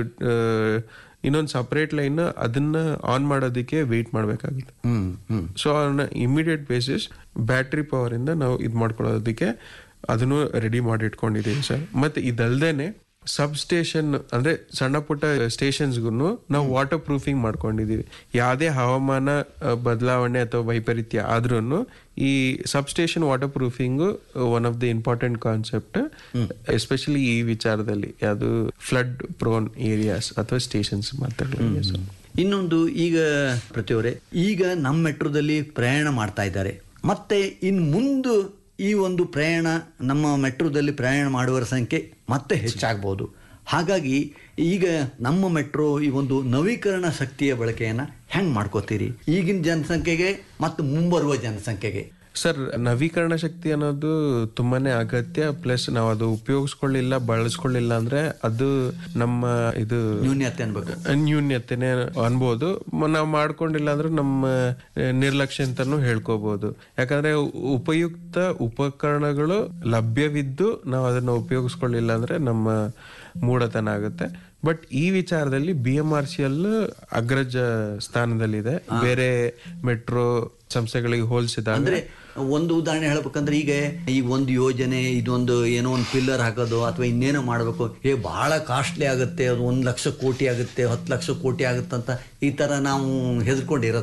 ಇನ್ನೊಂದು ಸಪ್ರೇಟ್ ಲೈನ್ ಅದನ್ನ ಆನ್ ಮಾಡೋದಕ್ಕೆ ವೆಯ್ಟ್ ಮಾಡಬೇಕಾಗುತ್ತೆ so on immediate basis battery power ಇಂದ ನಾವು ಇದು ಮಾಡ್ಕೊಳ್ಳೋದಕ್ಕೆ ಅದನ್ನು ರೆಡಿ ಮಾಡಿ ಇಟ್ಕೊಂಡಿದ್ದೀವಿ ಸರ್ ಮತ್ತೆ ಇದಲ್ದೇನೆ ಸಬ್ ಸ್ಟೇಷನ್ ಅಂದ್ರೆ ಸಣ್ಣ ಪುಟ್ಟ ಸ್ಟೇಷನ್ಸ್ಗೂ ನಾವು ವಾಟರ್ ಪ್ರೂಫಿಂಗ್ ಮಾಡ್ಕೊಂಡಿದೀವಿ ಯಾವುದೇ ಹವಾಮಾನ ಆ, ಬದಲಾವಣೆ ಅಥವಾ ವೈಪರೀತ್ಯ ಆದ್ರೂ ಈ substation waterproofing one of the important concept especially ಈ ವಿಚಾರದಲ್ಲಿ ಯಾವುದು ಫ್ಲಡ್ ಪ್ರೋನ್ ಏರಿಯಾಸ್ ಅಥವಾ ಸ್ಟೇಷನ್ಸ್ ಮಾತಾಡಲಿ ಸರ್ ಇನ್ನೊಂದು ಈಗ ಪ್ರತಿಯವರೇ ಈಗ ನಮ್ಮ ಮೆಟ್ರೋದಲ್ಲಿ ಪ್ರಯಾಣ ಮಾಡ್ತಾ ಇದ್ದಾರೆ ಮತ್ತೆ ಇನ್ ಮುಂದೆ ಈ ಒಂದು ಪ್ರಯಾಣ ನಮ್ಮ ಮೆಟ್ರೋದಲ್ಲಿ ಪ್ರಯಾಣ ಮಾಡುವವರ ಸಂಖ್ಯೆ ಮತ್ತೆ ಹೆಚ್ಚಾಗ್ಬೋದು ಹಾಗಾಗಿ ಈಗ ನಮ್ಮ ಮೆಟ್ರೋ ಈ ಒಂದು ನವೀಕರಣ ಶಕ್ತಿಯ ಬಳಕೆಯನ್ನ ಹೆಂಗ್ ಮಾಡ್ಕೋತೀರಿ ಈಗಿನ ಜನಸಂಖ್ಯೆಗೆ ಮತ್ತು ಮುಂಬರುವ ಜನಸಂಖ್ಯೆಗೆ ಸರ್ ನವೀಕರಣ ಶಕ್ತಿ ಅನ್ನೋದು ತುಂಬಾನೇ ಅಗತ್ಯ ಪ್ಲಸ್ ನಾವು ಅದು ಉಪಯೋಗಿಸ್ಕೊಳ್ಳಿಲ್ಲ ಬಳಸ್ಕೊಳ್ಳಿಲ್ಲ ಅಂದ್ರೆ ಅದು ನಮ್ಮ ಇದು ನ್ಯೂನ್ಯತೆ ಅನ್ಬೇಕು ನ್ಯೂನ್ಯತೆನೆ ಅನ್ಬೋದು ಮ- ನಾವು ಮಾಡ್ಕೊಂಡಿಲ್ಲ ಅಂದ್ರೆ ನಮ್ಮ ಆ, ನಿರ್ಲಕ್ಷ್ಯ ಅಂತಾನು ಹೇಳ್ಕೋಬಹುದು ಯಾಕಂದ್ರೆ ಉ- ಉಪಯುಕ್ತ ಉಪಕರಣಗಳು ಲಭ್ಯವಿದ್ದು ನಾವು ಅದನ್ನ ಉಪಯೋಗಿಸ್ಕೊಳ್ಳಿಲ್ಲ ಅಂದ್ರೆ ನಮ್ಮ ಮೂಢತನ ಆಗುತ್ತೆ ಬಟ್ ಈ ವಿಚಾರದಲ್ಲಿ B M R C L ಅಗ್ರಜ ಸ್ಥಾನದಲ್ಲಿದೆ ಬೇರೆ ಮೆಟ್ರೋ ಸಂಸ್ಥೆಗಳಿಗೆ ಹೋಲಿಸಿದಾಗ ಅಂದ್ರೆ ಒಂದು ಉದಾಹರಣೆ ಹೇಳ್ಬೇಕಂದ್ರೆ ಈಗ ಈ ಒಂದು ಯೋಜನೆ ಇದೊಂದು ಏನೋ ಒಂದು ಪಿಲ್ಲರ್ ಹಾಕೋದು ಅಥವಾ ಇನ್ನೇನೋ ಮಾಡಬೇಕು ಏ ಬಹಳ ಕಾಸ್ಟ್ಲಿ ಆಗುತ್ತೆ ಅದು ಒಂದು ಲಕ್ಷ ಕೋಟಿ ಆಗುತ್ತೆ ಹತ್ತು ಲಕ್ಷ ಕೋಟಿ ಆಗುತ್ತೆ ಅಂತ ಈ ತರ ನಾವು ಹೆದರ್ಕೊಂಡು ಇರೋದಲ್ಲ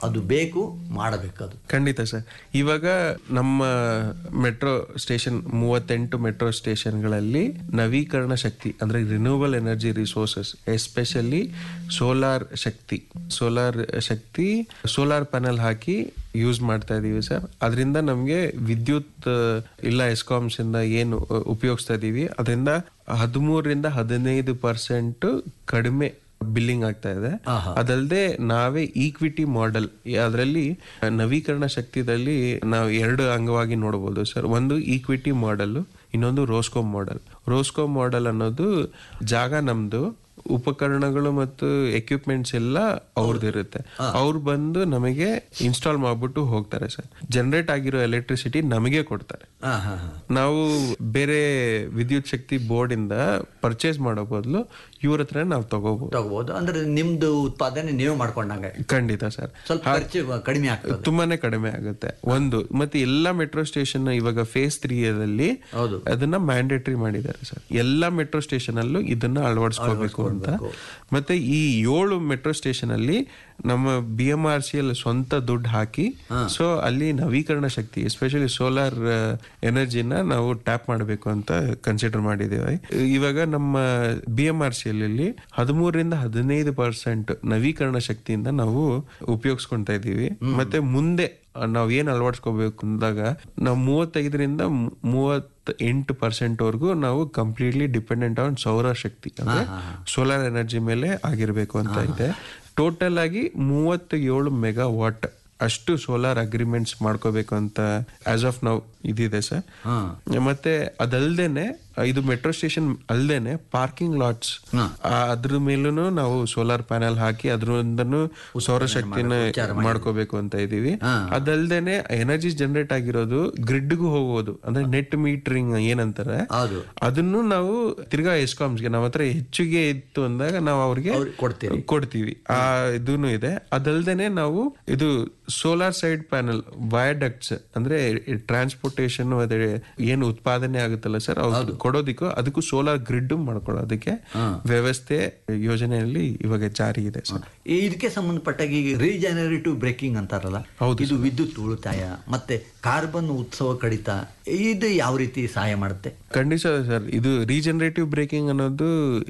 ಅದು ಬೇಕು ಮಾಡಬೇಕು ಅದು ಖಂಡಿತ ಸರ್ ಇವಾಗ ನಮ್ಮ ಮೆಟ್ರೋ ಸ್ಟೇಷನ್ ಮೂವತ್ತೆಂಟು ಮೆಟ್ರೋ ಸ್ಟೇಷನ್ಗಳಲ್ಲಿ ನವೀಕರಣ ಶಕ್ತಿ ಅಂದ್ರೆ renewal energy resources especially solar ಶಕ್ತಿ ಸೋಲಾರ್ ಶಕ್ತಿ ಸೋಲಾರ್ ಪ್ಯಾನಲ್ ಹಾಕಿ ಯೂಸ್ ಮಾಡ್ತಾ ಇದೀವಿ ಸರ್ ಅದರಿಂದ ನಮಗೆ ವಿದ್ಯುತ್ ಆ, ಇಲ್ಲ ಎಸ್ಕಾಮ್ಸ್ ಇಂದ ಏನು ಆ, ಉಪಯೋಗಿಸ್ತಾ ಇದೀವಿ ಅದರಿಂದ ಹದಿಮೂರರಿಂದ ಹದಿನೈದು ಪರ್ಸೆಂಟ್ ಕಡಿಮೆ ಬಿಲ್ಲಿಂಗ್ ಆಗ್ತಾ ಇದೆ ಅದಲ್ಲದೆ ನಾವೇ ಈಕ್ವಿಟಿ ಮಾಡೆಲ್ ಅದರಲ್ಲಿ ನವೀಕರಣ ಶಕ್ತಿದಲ್ಲಿ ನಾವು ಎರಡು ಅಂಗವಾಗಿ ನೋಡಬಹುದು ಸರ್ ಒಂದು ಈಕ್ವಿಟಿ ಮಾಡೆಲ್ ಇನ್ನೊಂದು ರೋಸ್ಕೋ ಮಾಡೆಲ್ ರೋಸ್ಕೋ ಮಾಡೆಲ್ ಅನ್ನೋದು ಜಾಗ ನಮ್ದು ಉಪಕರಣಗಳು ಮತ್ತು ಎಕ್ವಿಪ್ಮೆಂಟ್ಸ್ ಎಲ್ಲ ಅವ್ರದ್ದು ಇರುತ್ತೆ ಅವ್ರು ಬಂದು ನಮಗೆ ಇನ್ಸ್ಟಾಲ್ ಮಾಡ್ಬಿಟ್ಟು ಹೋಗ್ತಾರೆ ಸರ್ ಜನರೇಟ್ ಆಗಿರೋ ಎಲೆಕ್ಟ್ರಿಸಿಟಿ ನಮಗೆ ಕೊಡ್ತಾರೆ ಹಾ ಹಾ ಹಾ ನಾವು ಬೇರೆ ವಿದ್ಯುತ್ ಶಕ್ತಿ ಬೋರ್ಡ್ ಇಂದ ಪರ್ಚೇಸ್ ಮಾಡೋ ಬದಲು ಇವ್ರ ಹತ್ರ ನಾವು ತಗೋಬಹುದು ತಗೋಬಹುದು ಅಂದ್ರೆ ನಿಮ್ದು ಉತ್ಪಾದನೆ ನೀವು ಮಾಡ್ಕೊಂಡಂಗೆ ಖಂಡಿತ ಸರ್ ಸ್ವಲ್ಪ ಖರ್ಚು ಕಡಿಮೆ ಆಗ್ತದೆ ತುಂಬಾನೇ ಕಡಿಮೆ ಆಗುತ್ತೆ ಒಂದು ಮತ್ತೆ ಎಲ್ಲಾ ಮೆಟ್ರೋ ಸ್ಟೇಷನ್ ಇವಾಗ ಫೇಸ್ ತ್ರೀ ದಲ್ಲಿ ಹೌದು. ಅದನ್ನ ಮ್ಯಾಂಡೇಟರಿ ಮಾಡಿದ್ದಾರೆ ಸರ್ ಎಲ್ಲಾ ಮೆಟ್ರೋ ಸ್ಟೇಷನ್ ಅಲ್ಲೂ ಇದನ್ನ ಅಳವಡಿಸ್ಕೋಬೇಕು ಅಂತ ಮತ್ತೆ ಈ ಏಳು ಮೆಟ್ರೋ ಸ್ಟೇಷನ್ ಅಲ್ಲಿ ನಮ್ಮ ಬಿ ಎಂ ಆರ್ ಸಿ ಅಲ್ಲಿ ಸ್ವಂತ ದುಡ್ಡು ಹಾಕಿ ಸೊ ಅಲ್ಲಿ ನವೀಕರಣ ಶಕ್ತಿ ಎಸ್ಪೆಷಲಿ ಸೋಲಾರ್ ಎನರ್ಜಿನ ನಾವು ಟ್ಯಾಪ್ ಮಾಡಬೇಕು ಅಂತ ಕನ್ಸಿಡರ್ ಮಾಡಿದ್ದೇವೆ ಇವಾಗ ನಮ್ಮ ಬಿ ಎಂ ಆರ್ ಸಿ ಅಲ್ಲಿ ಹದಿಮೂರರಿಂದ ಹದಿನೈದು ಪರ್ಸೆಂಟ್ ನವೀಕರಣ ಶಕ್ತಿಯಿಂದ ನಾವು ಉಪಯೋಗಿಸ್ಕೊಂತಾ ಇದೀವಿ ಮತ್ತೆ ಮುಂದೆ ನಾವ್ ಏನ್ ಅಳವಡಿಸ್ಕೋಬೇಕು ಅಂದಾಗ ನಾವು ಮೂವತ್ತೈದರಿಂದ ಮೂವತ್ತ ಎಂಟು ಪರ್ಸೆಂಟ್ ವರೆಗೂ ನಾವು ಕಂಪ್ಲೀಟ್ಲಿ ಡಿಪೆಂಡೆಂಟ್ ಆನ್ ಸೌರ ಶಕ್ತಿ ಅಂದ್ರೆ ಸೋಲಾರ್ ಎನರ್ಜಿ ಮೇಲೆ ಆಗಿರ್ಬೇಕು ಅಂತ ಇದೆ ಟೋಟಲ್ ಆಗಿ ಮೂವತ್ತ ಏಳು ಮೆಗಾ ವಾಟ್ ಅಷ್ಟು ಸೋಲಾರ್ ಅಗ್ರಿಮೆಂಟ್ಸ್ ಮಾಡ್ಕೋಬೇಕು ಅಂತ ಆಸ್ ಆಫ್ ನೌ ಇದಿದೆ ಸರ್ ಮತ್ತೆ ಅದಲ್ದೇನೆ ಇದು ಮೆಟ್ರೋ ಸ್ಟೇಷನ್ ಅಲ್ದೇನೆ ಪಾರ್ಕಿಂಗ್ ಲಾಟ್ಸ್ ಅದ್ರ ಮೇಲೂ ನಾವು ಸೋಲಾರ್ ಪ್ಯಾನಲ್ ಹಾಕಿ ಅದ್ರಿಂದನೂ ಸೌರಶಕ್ತಿನ ಮಾಡ್ಕೋಬೇಕು ಅಂತ ಇದೀವಿ ಅದಲ್ದೇನೆ ಎನರ್ಜಿ ಜನರೇಟ್ ಆಗಿರೋದು ಗ್ರಿಡ್ಗೂ ಹೋಗೋದು ಅಂದ್ರೆ ನೆಟ್ ಮೀಟರಿಂಗ್ ಏನಂತಾರೆ ಹೌದು. ಅದನ್ನು ನಾವು ತಿರ್ಗಾ ಎಸ್ಕಾಮ್ಸ್ಗೆ ನಮ್ಮ ಹತ್ರ ಹೆಚ್ಚಿಗೆ ಇತ್ತು ಅಂದಾಗ ನಾವು ಅವ್ರಿಗೆ ಅವ್ರಿಗೆ ಕೊಡ್ತೀರಿ. ಕೊಡ್ತೀವಿ ಆ ಇದೂನು ಇದೆ ಅದಲ್ದೇನೆ ನಾವು ಇದು ಸೋಲಾರ್ ಸೈಡ್ ಪ್ಯಾನಲ್ ವಯಾಡಕ್ಟ್ಸ್ ಅಂದ್ರೆ ಟ್ರಾನ್ಸ್ಪೋರ್ಟೇಷನ್ ಅದೇ ಏನು ಉತ್ಪಾದನೆ ಆಗುತ್ತಲ್ಲ ಸರ್ ಅವ್ರು ಕೊಡೋದಿಕ್ಕೂ ಅದಕ್ಕೂ ಸೋಲಾರ್ ಗ್ರಿಡ್ ಮಾಡ್ಕೊಳ್ಳೋದಕ್ಕೆ ವ್ಯವಸ್ಥೆ ಯೋಜನೆಯಲ್ಲಿ ಇವಾಗ ಜಾರಿ ಇದೆ ಸರ್ ಈ ಇದಕ್ಕೆ ಸಂಬಂಧಪಟ್ಟಾಗ ಈಗ ರೀಜನರೇಟಿವ್ ಬ್ರೇಕಿಂಗ್ ಅಂತಾರಲ್ಲ ಇದು ವಿದ್ಯುತ್ ಉಳಿತಾಯ ಮತ್ತೆ ಕಾರ್ಬನ್ ಉತ್ಸವ ಕಡಿತ ಇದು ಯಾವ ರೀತಿ ಸಹಾಯ ಮಾಡುತ್ತೆ ಖಂಡಿತ ಸರ್ ಇದು ರೀಜನರೇಟಿವ್ ಬ್ರೇಕಿಂಗ್ ಅನ್ನೋದು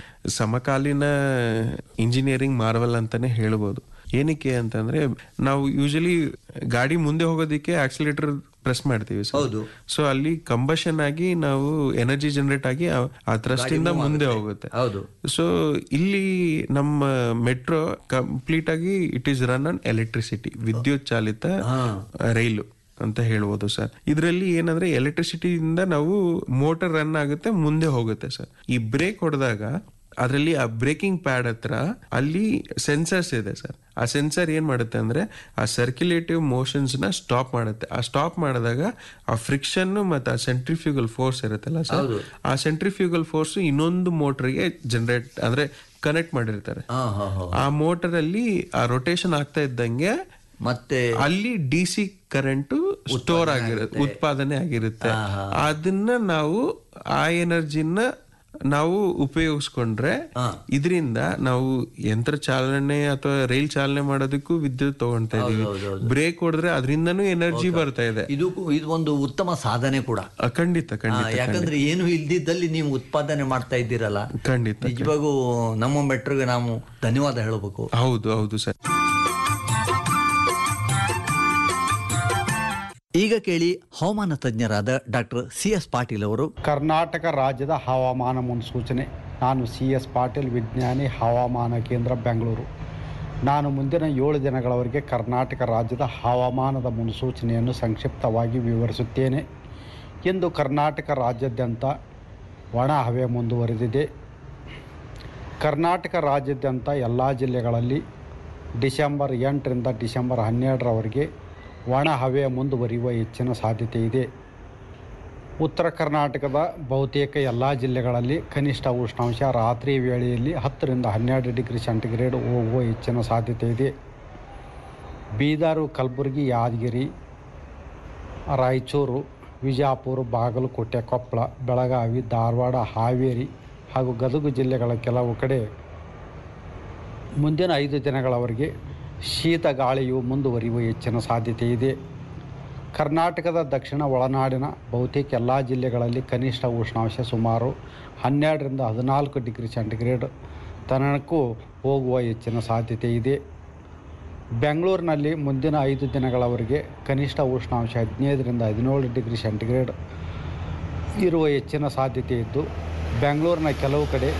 ಸಮಕಾಲೀನ ಇಂಜಿನಿಯರಿಂಗ್ ಮಾರ್ವಲ್ ಅಂತಾನೆ ಹೇಳ್ಬೋದು ಏನಕ್ಕೆ ಅಂತಂದ್ರೆ ನಾವು ಯೂಶಲಿ ಗಾಡಿ ಮುಂದೆ ಹೋಗೋದಕ್ಕೆ ಆಕ್ಸಿಲೇಟರ್ ಪ್ರೆಸ್ ಮಾಡ್ತೀವಿ ಹೌದು. ಸೊ ಅಲ್ಲಿ ಕಂಬಷನ್ ಆಗಿ ನಾವು ಎನರ್ಜಿ ಜನರೇಟ್ ಆಗಿ ಆ- ಆ ಥ್ರಸ್ಟ್ ಇಂದ ಮುಂದೆ ಹೋಗುತ್ತೆ ಹೌದು. ಸೊ ಇಲ್ಲಿ ನಮ್ಮ ಮೆಟ್ರೋ ಕಂಪ್ಲೀಟ್ ಆಗಿ it is run on electricity ವಿದ್ಯುತ್ ಚಾಲಿತ ರೈಲು ಅಂತ ಹೇಳ್ಬೋದು ಸರ್ ಇದರಲ್ಲಿ ಏನಂದ್ರೆ ಎಲೆಕ್ಟ್ರಿಸಿಟಿಯಿಂದ ನಾವು ಮೋಟರ್ ರನ್ ಆಗುತ್ತೆ ಮುಂದೆ ಹೋಗುತ್ತೆ ಸರ್ ಈ ಬ್ರೇಕ್ ಹೊಡೆದಾಗ ಅದರಲ್ಲಿ ಆ ಬ್ರೇಕಿಂಗ್ ಪ್ಯಾಡ್ ಹತ್ರ ಅಲ್ಲಿ ಸೆನ್ಸರ್ಸ್ ಇದೆ ಸರ್ ಆ ಸೆನ್ಸರ್ ಏನ್ ಮಾಡುತ್ತೆ ಅಂದ್ರೆ ಆ ಸರ್ಕ್ಯುಲೇಟಿವ್ ಮೋಷನ್ಸ್ ನ ಸ್ಟಾಪ್ ಮಾಡುತ್ತೆ ಆ ಸ್ಟಾಪ್ ಮಾಡಿದಾಗ ಆ ಫ್ರಿಕ್ಷನ್ ಮತ್ತೆ ಆ ಸೆಂಟ್ರಿಫ್ಯೂಗಲ್ ಫೋರ್ಸ್ ಇರುತ್ತಲ್ಲ ಸರ್ ಆ ಸೆಂಟ್ರಿಫ್ಯೂಗಲ್ ಫೋರ್ಸ್ ಇನ್ನೊಂದು ಮೋಟರ್ಗೆ ಜನರೇಟ್ ಅಂದ್ರೆ ಕನೆಕ್ಟ್ ಮಾಡಿರ್ತಾರೆ ಹಾ ಹಾ ಹಾ ಆ ಮೋಟರ್ ಅಲ್ಲಿ ಆ ರೊಟೇಷನ್ ಆಗ್ತಾ ಇದ್ದಂಗೆ ಮತ್ತೆ ಅಲ್ಲಿ ಡಿ ಸಿ ಕರೆಂಟ್ ಸ್ಟೋರ್ ಆಗಿರುತ್ತೆ ಉತ್ಪಾದನೆ ಆಗಿರುತ್ತೆ ಅದನ್ನ ನಾವು ಆ ಎನರ್ಜಿನ ನಾವು ಉಪಯೋಗಿಸ್ಕೊಂಡ್ರೆ ಇದರಿಂದ ನಾವು ಯಂತ್ರ ಚಾಲನೆ ಅಥವಾ ರೈಲ್ ಚಾಲನೆ ಮಾಡೋದಕ್ಕೂ ವಿದ್ಯುತ್ ತಗೊಂತಾ ಇದೀವಿ ಬ್ರೇಕ್ ಹೊಡೆದ್ರೆ ಅದರಿಂದನೂ ಎನರ್ಜಿ ಬರ್ತಾ ಇದೆ ಇದು ಇದು ಒಂದು ಉತ್ತಮ ಸಾಧನೆ ಕೂಡ ಆ, ಖಂಡಿತ ಆ, ಖಂಡಿತ ಯಾಕಂದ್ರೆ ಏನು ಇಲ್ದಿದ್ದಲ್ಲಿ ನೀವು ಉತ್ಪಾದನೆ ಮಾಡ್ತಾ ಇದ್ದೀರಲ್ಲ ಖಂಡಿತ ನಿಜವಾಗೂ ನಮ್ಮ ಮೆಟ್ರೋಗೆ ನಾವು ಧನ್ಯವಾದ ಹೇಳಬೇಕು ಹೌದು ಹೌದು ಸರ್ ಈಗ ಕೇಳಿ ಹವಾಮಾನ ತಜ್ಞರಾದ ಡಾಕ್ಟರ್ ಸಿ ಎಸ್ ಪಾಟೀಲ್ ಅವರು ಕರ್ನಾಟಕ ರಾಜ್ಯದ ಹವಾಮಾನ ಮುನ್ಸೂಚನೆ ನಾನು ಸಿ ಎಸ್ ಪಾಟೀಲ್ ವಿಜ್ಞಾನಿ ಹವಾಮಾನ ಕೇಂದ್ರ ಬೆಂಗಳೂರು ನಾನು ಮುಂದಿನ ಏಳು ದಿನಗಳವರೆಗೆ ಕರ್ನಾಟಕ ರಾಜ್ಯದ ಹವಾಮಾನದ ಮುನ್ಸೂಚನೆಯನ್ನು ಸಂಕ್ಷಿಪ್ತವಾಗಿ ವಿವರಿಸುತ್ತೇನೆ ಇಂದು ಕರ್ನಾಟಕ ರಾಜ್ಯಾದ್ಯಂತ ಒಣ ಹವೆ ಮುಂದುವರೆದಿದೆ ಕರ್ನಾಟಕ ರಾಜ್ಯಾದ್ಯಂತ ಎಲ್ಲ ಜಿಲ್ಲೆಗಳಲ್ಲಿ ಡಿಸೆಂಬರ್ ಎಂಟರಿಂದ ಡಿಸೆಂಬರ್ ಹನ್ನೆರಡರವರೆಗೆ ಒಣ ಹವೆ ಮುಂದುವರಿಯುವ ಹೆಚ್ಚಿನ ಸಾಧ್ಯತೆ ಇದೆ ಉತ್ತರ ಕರ್ನಾಟಕದ ಬಹುತೇಕ ಎಲ್ಲ ಜಿಲ್ಲೆಗಳಲ್ಲಿ ಕನಿಷ್ಠ ಉಷ್ಣಾಂಶ ರಾತ್ರಿ ವೇಳೆಯಲ್ಲಿ ಹತ್ತರಿಂದ ಹನ್ನೆರಡು ಡಿಗ್ರಿ ಸೆಂಟಿಗ್ರೇಡ್ ಹೋಗುವ ಹೆಚ್ಚಿನ ಸಾಧ್ಯತೆ ಇದೆ ಬೀದರು ಕಲಬುರಗಿ ಯಾದಗಿರಿ ರಾಯಚೂರು ವಿಜಯಪುರ ಬಾಗಲಕೋಟೆ ಕೊಪ್ಪಳ ಬೆಳಗಾವಿ ಧಾರವಾಡ ಹಾವೇರಿ ಹಾಗೂ ಗದಗ ಜಿಲ್ಲೆಗಳ ಕೆಲವು ಕಡೆ ಮುಂದಿನ ಐದು ದಿನಗಳವರೆಗೆ ಶೀತ ಗಾಳಿಯು ಮುಂದುವರಿಯುವ ಹೆಚ್ಚಿನ ಸಾಧ್ಯತೆ ಇದೆ ಕರ್ನಾಟಕದ ದಕ್ಷಿಣ ಒಳನಾಡಿನ ಬಹುತೇಕ ಎಲ್ಲ ಜಿಲ್ಲೆಗಳಲ್ಲಿ ಕನಿಷ್ಠ ಉಷ್ಣಾಂಶ ಸುಮಾರು ಹನ್ನೆರಡರಿಂದ ಹದಿನಾಲ್ಕು ಡಿಗ್ರಿ ಸೆಂಟಿಗ್ರೇಡ್ ತನಕೂ ಹೋಗುವ ಹೆಚ್ಚಿನ ಸಾಧ್ಯತೆ ಇದೆ ಬೆಂಗಳೂರಿನಲ್ಲಿ ಮುಂದಿನ ಐದು ದಿನಗಳವರೆಗೆ ಕನಿಷ್ಠ ಉಷ್ಣಾಂಶ ಹದಿನೈದರಿಂದ ಹದಿನೇಳು ಡಿಗ್ರಿ ಸೆಂಟಿಗ್ರೇಡ್ ಇರುವ ಹೆಚ್ಚಿನ ಸಾಧ್ಯತೆ ಇದ್ದು ಬೆಂಗಳೂರಿನ ಕೆಲವು ಕಡೆ